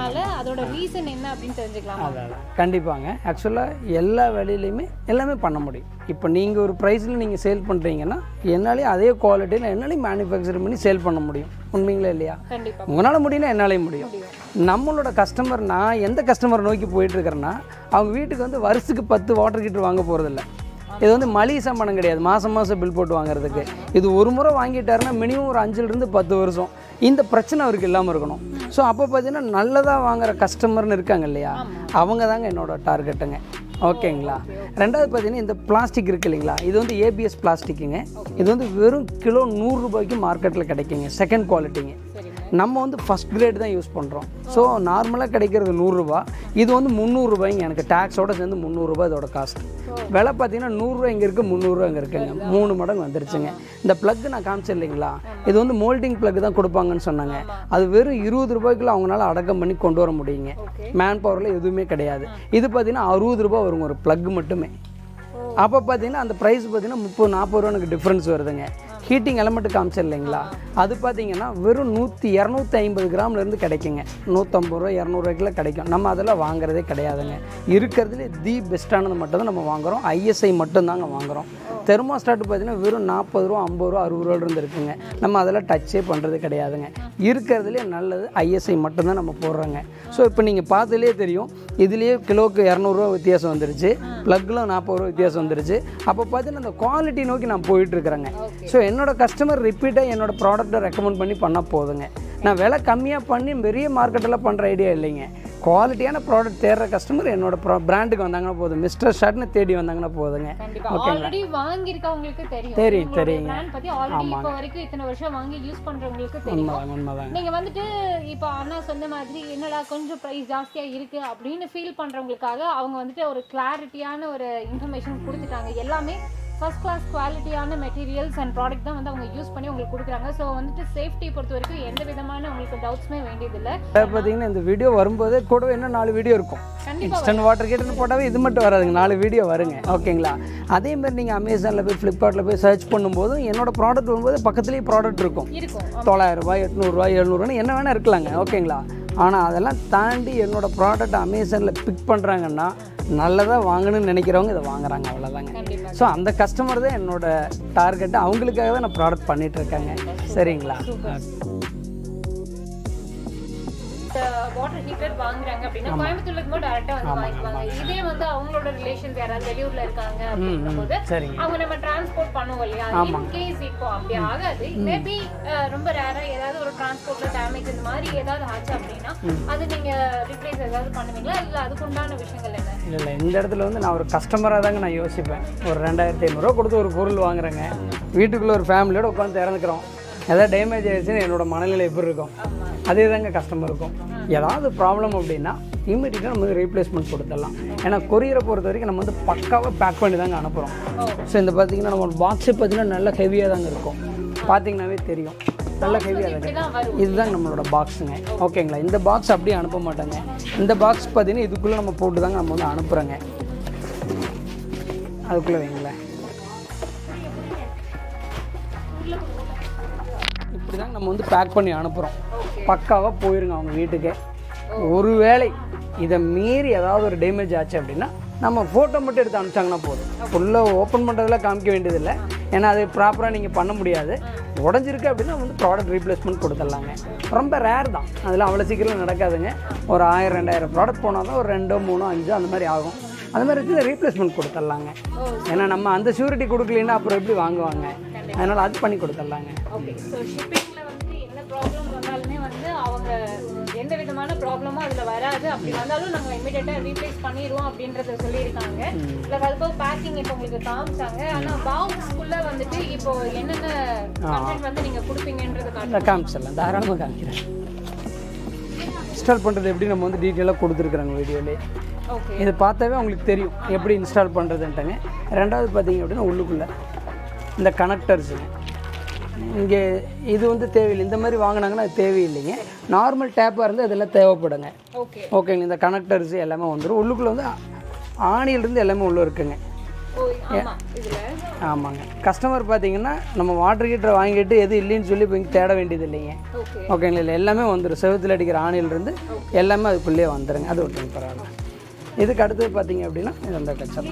அதோட ரீசன் என்ன அப்படின்னு தெரிஞ்சுக்கலாமா அதான் கண்டிப்பாங்க ஆக்சுவலாக எல்லா வேலையிலையுமே எல்லாமே பண்ண முடியும் இப்போ நீங்கள் ஒரு ப்ரைஸில் நீங்கள் சேல் பண்ணுறீங்கன்னா என்னாலேயும் அதே குவாலிட்டியில் என்னாலையும் மேனுஃபேக்சர் பண்ணி சேல் பண்ண முடியும் உண்மைங்களா இல்லையா கண்டிப்பா உங்களால் முடியும்னா என்னாலையும் முடியும் நம்மளோட கஸ்டமர் நான் எந்த கஸ்டமர் நோக்கி போயிட்டுருக்கிறேன்னா அவங்க வீட்டுக்கு வந்து வருஷத்துக்கு பத்து வாட்டர் ஹீட்டர் வாங்க போகிறதில்ல இது வந்து மளிகை சம்பளம் கிடையாது மாதம் மாதம் பில் போட்டு வாங்குறதுக்கு இது ஒரு முறை வாங்கிட்டாருன்னா மினிமம் ஒரு அஞ்சுலேருந்து பத்து வருஷம் இந்த பிரச்சனை அவருக்கு இல்லாமல் இருக்கணும் ஸோ அப்போ பார்த்தீங்கன்னா நல்லதாக வாங்குற கஸ்டமர்னு இருக்காங்க இல்லையா அவங்க தாங்க என்னோட டார்கெட்டுங்க ஓகேங்களா ரெண்டாவது பார்த்தீங்கன்னா இந்த பிளாஸ்டிக் இருக்கு இல்லைங்களா இது வந்து ஏபிஎஸ் பிளாஸ்டிக்குங்க இது வந்து வெறும் கிலோ நூறுரூபாய்க்கு மார்க்கெட்டில் கிடைக்குங்க செகண்ட் குவாலிட்டிங்க நம்ம வந்து ஃபஸ்ட் கிரேட் தான் யூஸ் பண்ணுறோம் ஸோ நார்மலாக கிடைக்கிறது நூறுரூவா இது வந்து முந்நூறுரூபாய்ங்க எனக்கு டேக்ஸோட சேர்ந்து முந்நூறுரூபா இதோட காஸ்ட் விலை பார்த்தீங்கன்னா நூறுரூவா இங்கே இருக்குது முந்நூறுரூவா இங்கே இருக்குங்க மூணு மடங்கு வந்துருச்சுங்க இந்த ப்ளக் நான் காமிச்சேன் இல்லைங்களா இது வந்து மோல்டிங் ப்ளக் தான் கொடுப்பாங்கன்னு சொன்னாங்க அது வெறும் இருபது ரூபாய்க்குள்ள அவங்களால அடக்கம் பண்ணி கொண்டு வர முடியுங்க மேன் பவரில் எதுவுமே கிடையாது இது பார்த்தீங்கன்னா அறுபது ரூபாய் வருங்க ஒரு ப்ளக் மட்டுமே அப்போ பார்த்தீங்கன்னா அந்த ப்ரைஸ் பார்த்தீங்கன்னா முப்பது நாற்பது ரூபா எனக்கு டிஃப்ரென்ஸ் வருதுங்க ஹீட்டிங் எலமெண்ட் காமிச்சர் இல்லைங்களா அது பார்த்தீங்கன்னா வெறும் நூற்றி இரநூத்தி ஐம்பது கிராம்லேருந்து கிடைக்குங்க நூற்றம்பது ரூபா இரநூறுவாய்க்குள்ள கிடைக்கும் நம்ம அதெல்லாம் வாங்குறதே கிடையாதுங்க இருக்கிறதுலே தி பெஸ்ட்டானது மட்டும் தான் நம்ம வாங்குறோம் ஐஎஸ்ஐ மட்டும்தாங்க வாங்குறோம் தெர்மோஸ்டாட் பார்த்தீங்கன்னா வெறும் நாற்பது ரூபா ஐம்பது ரூபா அறுபது ரூபாயிலிருந்து இருக்குங்க நம்ம அதெல்லாம் டச்சே பண்ணுறது கிடையாதுங்க இருக்கிறதுலே நல்லது ஐஎஸ்ஐ மட்டும்தான் நம்ம போடுறோங்க ஸோ இப்போ நீங்கள் பார்த்ததுலேயே தெரியும் இதுலேயே கிலோவுக்கு இரநூறுவா வித்தியாசம் வந்துருச்சு ப்ளக்கில் நாற்பது ரூபா வித்தியாசம் வந்துருச்சு அப்போ பார்த்தீங்கன்னா அந்த குவாலிட்டி நோக்கி நான் போயிட்டுருக்குறேங்க ஸோ என்னோட கஸ்டமர் ரிப்பீட்டாக என்னோட ப்ராடக்ட்டை ரெக்கமெண்ட் பண்ணி பண்ணால் போதுங்க நான் விலை கம்மியாக பண்ணி பெரிய மார்க்கெட்டில் பண்ணுற ஐடியா இல்லைங்க குவாலிட்டியான ப்ராடக்ட் தேடுற கஸ்டமர் என்னோட ப்ரா பிராண்டுக்கு வந்தாங்கன்னா போதும் மிஸ்டர் ஷர்ட்னு தேடி வந்தாங்கன்னா போதுங்க கண்டிப்பா ஆல்ரெடி வாங்கியிருக்கவங்களுக்கு தெரியும் தெரியும், உங்களுடைய தெரியுங்க. brand பத்தி ஆல்ரெடி இப்போ வரைக்கும் இத்தனை வருஷம் வாங்கி யூஸ் பண்றவங்களுக்கு தெரியும் உண்மைதாங்க உண்மைதாங்க நீங்க வந்துட்டு இப்போ அண்ணா சொன்ன மாதிரி என்னடா கொஞ்சம் பிரைஸ் ஜாஸ்தியா இருக்கு அப்படின்னு ஃபீல் பண்றவங்களுக்காக அவங்க வந்துட்டு ஒரு கிளாரிட்டியான ஒரு இன்ஃபர்மேஷன் கொடுத்துட்டாங்க எல்லாமே ஃபர்ஸ்ட் கிளாஸ் குவாலிட்டியான மெட்டீரியல்ஸ் அண்ட் ப்ராடக்ட் தான் வந்து அவங்க யூஸ் பண்ணி உங்களுக்கு கொடுக்குறாங்க ஸோ வந்துட்டு சேஃப்டி பொறுத்த வரைக்கும் எந்த விதமான உங்களுக்கு டவுட்ஸுமே வேண்டியதில்லை பார்த்தீங்கன்னா இந்த வீடியோ வரும்போதே கூடவே இன்னும் நாலு வீடியோ இருக்கும் கண்டிப்பா இன்ஸ்டன்ட் வாட்டர் கேட்டுன்னு போட்டாவே இது மட்டும் வராதுங்க நாலு வீடியோ வருங்க ஓகேங்களா அதே மாதிரி நீங்கள் அமேசானில் போய் ஃப்ளிப்கார்ட்டில் போய் சர்ச் பண்ணும்போதும் என்னோட ப்ராடக்ட் வரும்போது பக்கத்துலேயே ப்ராடக்ட் இருக்கும் இருக்கும் தொள்ளாயிரரூபா எட்நூறுரூவா எழுநூறுவான்னு என்ன வேணால் இருக்கலாங்க ஓகேங்களா ஆனால் அதெல்லாம் தாண்டி என்னோட ப்ராடக்ட் அமேசானில் பிக் பண்ணுறாங்கன்னா நல்லதாக வாங்கணும்னு நினைக்கிறவங்க இதை வாங்குறாங்க அவ்வளோதாங்க கண்டிப்பா ஸோ அந்த கஸ்டமர் தான் என்னோட டார்கெட்டு அவங்களுக்காக தான் நான் ப்ராடக்ட் பண்ணிட்டு இருக்காங்க சரிங்களா வாட்டர் ஹீட்டர் வாங்குறாங்க அப்படின்னா கோயம்புத்தூர்ல இருக்கும்போது டேரக்டா வந்து வாங்கிக்குவாங்க இதே வந்து அவங்களோட ரிலேஷன்ஸ் யாராவது வெளியூர்ல இருக்காங்க அப்படிங்கும்போது சரிங்க அவங்க நம்ம டிரான்ஸ்போர்ட் பண்ணுவோம் இல்லையா இன் கேஸ் இப்போ அப்படி ஆகாது மேபி ரொம்ப ரேரா ஏதாவது ஒரு டிரான்ஸ்போர்ட்ல டேமேஜ் இந்த மாதிரி ஏதாவது ஆச்சு அப்படின்னா அது நீங்க ரிப்ளேஸ் ஏதாவது பண்ணுவீங்களா இல்ல அதுக்கு உண்டான விஷயங்கள் என்ன இல்லை இல்லை இந்த இடத்துல வந்து நான் ஒரு கஸ்டமராக தாங்க நான் யோசிப்பேன் ஒரு ரெண்டாயிரத்தி ஐநூறுரூவா கொடுத்து ஒரு பொருள் வாங்குறேங்க வீட்டுக்குள்ளே ஒரு ஃபேமிலியோட உட்காந்து இறந்துக்கிறோம் ஏதாவது டேமேஜ் ஆயிடுச்சுன்னா என்னோட மனநிலை எப்படி இருக்கும் அதே தாங்க கஸ்டமர் இருக்கும் ஏதாவது ப்ராப்ளம் அப்படின்னா இமீடியட்டாக நம்ம வந்து ரீப்ளேஸ்மெண்ட் கொடுத்துடலாம் ஏன்னா கொரியரை பொறுத்த வரைக்கும் நம்ம வந்து பக்காவாக பேக் பண்ணி தாங்க அனுப்புகிறோம் ஸோ இந்த பார்த்தீங்கன்னா நம்ம பாக்ஸே பார்த்தீங்கன்னா நல்ல ஹெவியாக தாங்க இருக்கும் பார்த்தீங்கன்னாவே தெரியும் நல்ல ஹெவியாக தாங்க இப்படிதான் வரும் இதுதான் நம்மளோட பாக்ஸுங்க ஓகேங்களா இந்த பாக்ஸ் அப்படியே அனுப்ப மாட்டாங்க இந்த பாக்ஸ் பார்த்தீங்கன்னா இதுக்குள்ளே நம்ம போட்டு தாங்க நம்ம வந்து அனுப்புகிறோங்க அதுக்குள்ளே வைங்களேன் இப்படி தாங்க நம்ம வந்து பேக் பண்ணி அனுப்புகிறோம் பக்காவாக போயிருங்க அவங்க வீட்டுக்கு ஒருவேளை இதை மீறி ஏதாவது ஒரு டேமேஜ் ஆச்சு அப்படின்னா நம்ம ஃபோட்டோ மட்டும் எடுத்து அனுப்பிச்சாங்கன்னா போதும் ஃபுல்லாக ஓப்பன் பண்ணுறதுலாம் காமிக்க வேண்டியதில்லை ஏன்னா அது ப்ராப்பராக நீங்கள் பண்ண முடியாது உடஞ்சிருக்கு அப்படின்னா வந்து ப்ராடக்ட் ரீப்ளேஸ்மெண்ட் கொடுத்துடலாங்க ரொம்ப ரேர் தான் அதில் அவ்வளோ சீக்கிரம் நடக்காதுங்க ஒரு ஆயிரம் ரெண்டாயிரம் ப்ராடக்ட் போனால் தான் ஒரு ரெண்டோ மூணோ அஞ்சோ அந்த மாதிரி ஆகும் அந்த மாதிரி இருக்குது ரீப்ளேஸ்மெண்ட் கொடுத்துடலாங்க ஏன்னா நம்ம அந்த ஷூரிட்டி கொடுக்கலன்னா அப்புறம் எப்படி வாங்குவாங்க அதனால் அது பண்ணி கொடுத்துடலாங்க ஓகே ஸோ ஷிப்பிங்ல வந்து என்ன ப்ராப்ளம் வந்தாலுமே வந்து அவங்க எந்த விதமான ப்ராப்ளமும் அதுல வராது அப்படி வந்தாலும் நாங்க இமீடியட்டா ரீப்ளேஸ் பண்ணிடுவோம் அப்படின்றத சொல்லியிருக்காங்க ப்ளஸ் அதுபோக பேக்கிங் இப்போ உங்களுக்கு காமிச்சாங்க ஆனா பாக்ஸ்க்குள்ள வந்துட்டு இப்போ என்னென்ன கண்டென்ட் வந்து நீங்க கொடுப்பீங்கன்றது காட்டு இந்த காமிச்சிடலாம் தாராளமாக காமிக்கிறேன் இன்ஸ்டால் பண்ணுறது எப்படி நம்ம வந்து டீட்டெயிலாக கொடுத்துருக்குறாங்க வீடியோலே ஓகே இது பார்த்தாவே உங்களுக்கு தெரியும் எப்படி இன்ஸ்டால் பண்ணுறதுன்ட்டுங்க ரெண்டாவது பார்த்தீங்க அப்படின்னா உள்ளுக்குள்ளே இந்த கனெக்டர்ஸுங்க இங்கே இது வந்து தேவையில்லை இந்த மாதிரி வாங்கினாங்கன்னா அது தேவையில்லைங்க நார்மல் டேப்பாக இருந்து அதெல்லாம் தேவைப்படுங்க ஓகே ஓகேங்க இந்த கனெக்டர்ஸ் எல்லாமே வந்துடும் உள்ளுக்குள்ளே வந்து ஆணியிலிருந்து எல்லாமே உள்ளே இருக்குங்க ஓ ஆமா இதுல ஆமாங்க கஸ்டமர் பார்த்தீங்கன்னா நம்ம வாட்டர் ஹீட்டரை வாங்கிட்டு எது இல்லைன்னு சொல்லி இப்போ இங்கே தேட வேண்டியது இல்லைங்க ஓகே ஓகேங்களா இல்லை எல்லாமே வந்துடும் செவத்தில் அடிக்கிற ஆணிலிருந்து எல்லாமே அதுக்குள்ளேயே வந்துடுங்க அது ஒன்றும் பரவாயில்ல இதுக்கு அடுத்தது பார்த்தீங்க அப்படின்னா இது அந்த கச்சம்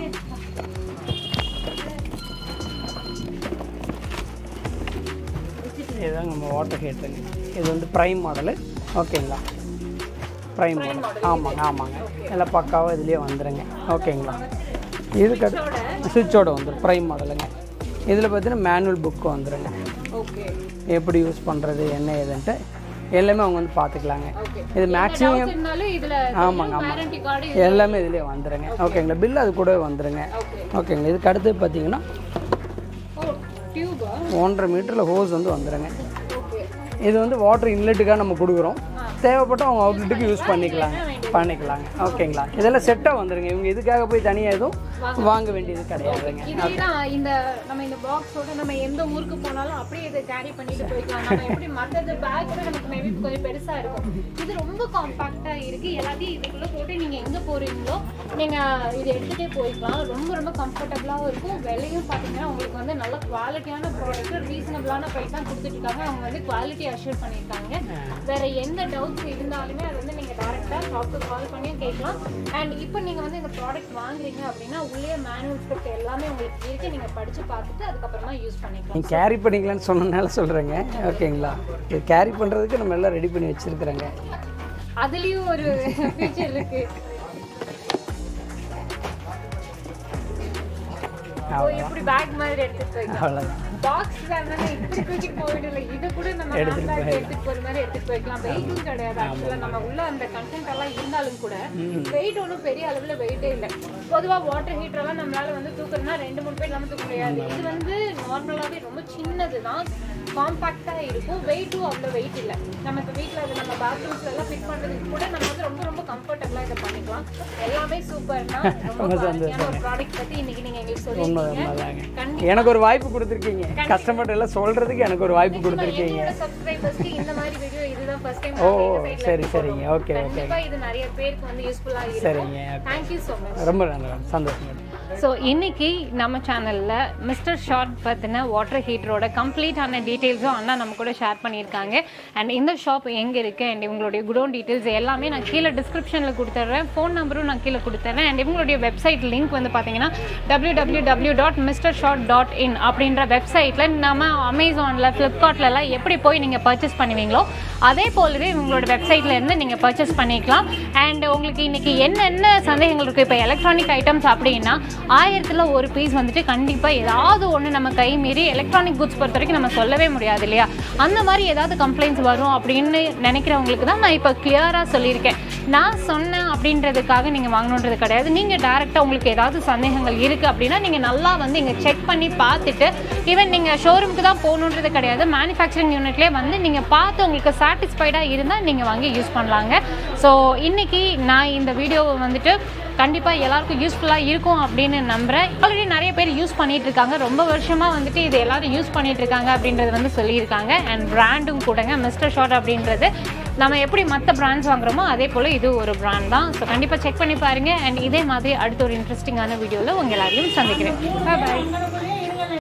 இதுதான் நம்ம வாட்டர் ஹீட்டருங்க இது வந்து ப்ரைம் மாடலு ஓகேங்களா ப்ரைம் மாடல் ஆமாங்க ஆமாங்க எல்லாம் பக்காவாக இதுலேயே வந்துடுங்க ஓகேங்களா இதுக்கு அடுத்து சுவிட்சோட வந்துடும் ப்ரைம் மாடலுங்க இதில் பார்த்தீங்கன்னா மேனுவல் புக்கு வந்துடுங்க ஓகே எப்படி யூஸ் பண்ணுறது என்ன ஏதுன்ட்டு எல்லாமே அவங்க வந்து பார்த்துக்கலாங்க ஓகே இது மேக்ஸிமம் இருந்தாலும் இதுல ஆமாங்க ஆமாம் வாரண்டி கார்டு எல்லாமே இதுலேயே வந்துடுங்க ஓகேங்களா பில் அது கூட வந்துடுங்க ஓகே ஓகேங்களா இதுக்கு அடுத்து பார்த்தீங்கன்னா ஓ டியூபா ஒன்றரை மீட்டரில் ஹோஸ் வந்து வந்துடுங்க ஓகே இது வந்து வாட்டர் இன்லெட்டுக்காக நம்ம கொடுக்குறோம் தேவைப்பட்ட அவங்க அவுட்லெட்டுக்கு யூஸ் பண்ணிக்கலாங்க பண்ணிக்கலாங்க ஓகேங்களா இதெல்லாம் செட்டாக வந்துடுங்க இவங்க இதுக்காக போய் தனியாக எதுவும் வாங்க வேண்டியது கிடையாதுங்க இதே தான் இந்த நம்ம இந்த பாக்ஸோட நம்ம எந்த ஊருக்கு போனாலும் அப்படியே இதை கேரி பண்ணிட்டு போய்க்கலாம் நம்ம எப்படி மற்றது பேக் கூட நமக்கு மேபி கொஞ்சம் பெருசா இருக்கும் இது ரொம்ப காம்பாக்டா இருக்கு எல்லாத்தையும் இதுக்குள்ள போட்டு நீங்க எங்க போறீங்களோ நீங்க இதை எடுத்துட்டே போய்க்கலாம் ரொம்ப ரொம்ப கம்ஃபர்டபுளாகவும் இருக்கும் விலையும் பார்த்தீங்கன்னா உங்களுக்கு வந்து நல்ல குவாலிட்டியான ப்ராடக்ட் ரீசனபிளான ப்ரைஸ் தான் கொடுத்துட்டு இருக்காங்க அவங்க வந்து குவாலிட்டி அஷ்யூர் பண்ணியிருக்காங்க வேற எந்த டவுட்ஸ் இருந்தாலுமே அது வந்து நீங்க டேரக்டா ஷாப்க்கு கால் பண்ணியும் கேட்கலாம் அண்ட் இப்போ நீங்க வந்து இந்த ப்ராடக்ட் வாங்குறீங்க அப்படின்னா உள்ளே மேனுவல் ஸ்கிரிப்ட் எல்லாமே உங்களுக்கு இருக்கு நீங்க படிச்சு பார்த்துட்டு அதுக்கப்புறமா யூஸ் பண்ணிக்கலாம் நீங்கள் கேரி பண்ணிக்கலாம்னு சொன்னனால சொல்கிறேங்க ஓகேங்களா இது கேரி பண்ணுறதுக்கு நம்ம எல்லாம் ரெடி பண்ணி வச்சுருக்குறேங்க அதுலயும் ஒரு ஃபீச்சர் இருக்கு ஓ, இப்படி பேக் மாதிரி எடுத்துட்டு போய்க்கலாம் அவ்வளோதான் பாக்ஸ் தானே இப்படி தூக்கிட்டு போயிடல இது கூட நம்ம ஹேண்ட் பேக் எடுத்துட்டு போற மாதிரி எடுத்துட்டு போய்க்கலாம் வெயிட்டும் கிடையாது ஆக்சுவலா நம்ம உள்ள அந்த கண்டென்ட் எல்லாம் இருந்தாலும் கூட வெயிட் ஒன்றும் பெரிய அளவுல வெயிட்டே இல்லை பொதுவா வாட்டர் ஹீட்டர் எல்லாம் நம்மளால வந்து தூக்கணும்னா ரெண்டு மூணு பேர் நம்ம தூக்க முடியாது இது வந்து நார்மலாவே ரொம்ப சின்னது தான் காம்பாக்டா இருக்கும் வெயிட்டும் அவ்வளோ வெயிட் இல்லை நம்ம இப்போ வீட்டில் அது நம்ம பாத்ரூம்ஸ்ல எல்லாம் ஃபிட் பண்றதுக்கு கூட நம்ம வந்து ரொம்ப ரொம்ப கம்ஃபர்டபுளா இதை பண்ணிக்கலாம் எல்லாமே சூப்பர்னா ரொம்ப குவாலிட்டியான ஒரு ப்ராடக்ட் பத்தி இன்னைக்கு நீங்க எங்களுக்கு சொல்லியிருக்கீங்க உண்மைதாங்க கண்டிப்பா எனக்கு ஒரு வாய்ப்பு கொடுத்துருக்கீங்க கஸ்டமர்கிட்ட எல்லாம் சொல்கிறதுக்கு எனக்கு ஒரு வாய்ப்பு கொடுத்துருக்கீங்க என்னோட சப்ஸ்கிரைபர்ஸ்க்கு இந்த மாதிரி வீடியோ இதுதான் ஃபர்ஸ்ட் டைம் ஓ சரி சரிங்க ஓகே ஓகே கண்டிப்பா இது நிறைய பேருக்கு வந்து யூஸ்ஃபுல்லா இருக்கும் சரிங்க தேங்க் யூ so மச் ரொம்ப நல்லா சந்தோஷம் ஸோ இன்னைக்கு நம்ம சேனலில் மிஸ்டர் ஷார்ட் பற்றின வாட்டர் ஹீட்டரோட கம்ப்ளீட்டான டீட்டெயில்ஸும் அண்ணா நம்ம கூட ஷேர் பண்ணியிருக்காங்க அண்ட் இந்த ஷாப் எங்கே இருக்குது அண்ட் இவங்களுடைய குடோன் டீட்டெயில்ஸ் எல்லாமே நான் கீழே டிஸ்கிரிப்ஷனில் கொடுத்துட்றேன் ஃபோன் நம்பரும் நான் கீழே கொடுத்துட்றேன் அண்ட் இவங்களுடைய வெப்சைட் லிங்க் வந்து பார்த்தீங்கன்னா W W W dot mister short dot in அப்படின்ற வெப்சைட்டில் நம்ம அமேசானில் ஃப்ளிப்கார்ட்லலாம் எப்படி போய் நீங்கள் பர்ச்சேஸ் பண்ணுவீங்களோ அதே போலவே இவங்களோட வெப்சைட்ல இருந்து நீங்கள் பர்ச்சேஸ் பண்ணிக்கலாம் அண்ட் உங்களுக்கு இன்னைக்கு என்னென்ன சந்தேகங்கள் இருக்குது இப்போ எலக்ட்ரானிக் ஐட்டம்ஸ் அப்படின்னா ஆயிரத்தில் ஒரு பீஸ் வந்துட்டு கண்டிப்பாக ஏதாவது ஒன்று நம்ம கை மீறி எலக்ட்ரானிக் குட்ஸ் பொறுத்த வரைக்கும் நம்ம சொல்லவே முடியாது இல்லையா அந்த மாதிரி ஏதாவது கம்ப்ளைண்ட்ஸ் வரும் அப்படின்னு நினைக்கிறவங்களுக்கு தான் நான் இப்போ கிளியராக சொல்லியிருக்கேன் நான் சொன்னேன் அப்படின்றதுக்காக நீங்கள் வாங்கணுன்றது கிடையாது நீங்கள் டேரெக்டாக உங்களுக்கு ஏதாவது சந்தேகங்கள் இருக்குது அப்படின்னா நீங்கள் நல்லா வந்து இங்கே செக் பண்ணி பார்த்துட்டு ஈவன் நீங்கள் ஷோரூமுக்கு தான் போகணுன்றது கிடையாது மேனுஃபேக்சரிங் யூனிட்லேயே வந்து நீங்கள் பார்த்து உங்களுக்கு சாட்டிஸ்ஃபைடாக இருந்தால் நீங்கள் வாங்கி யூஸ் பண்ணலாங்க ஸோ இன்னைக்கு நான் இந்த வீடியோவை வந்துட்டு கண்டிப்பாக எல்லாருக்கும் யூஸ்ஃபுல்லாக இருக்கும் அப்படின்னு நம்புகிறேன் ஆல்ரெடி நிறைய பேர் யூஸ் பண்ணிட்டு இருக்காங்க ரொம்ப வருஷமாக வந்துட்டு இது எல்லாரும் யூஸ் பண்ணிட்டு இருக்காங்க அப்படின்றது வந்து சொல்லியிருக்காங்க அண்ட் பிராண்டும் கூடங்க மிஸ்டர் ஷார்ட் அப்படின்றது நம்ம எப்படி மற்ற பிராண்ட்ஸ் வாங்குறோமோ அதே போல் இது ஒரு பிராண்ட் தான் ஸோ கண்டிப்பாக செக் பண்ணி பாருங்கள் அண்ட் இதே மாதிரி அடுத்த ஒரு இன்ட்ரெஸ்டிங்கான வீடியோவில் உங்கள் எல்லாரையும் சந்திக்கிறேன் பாய்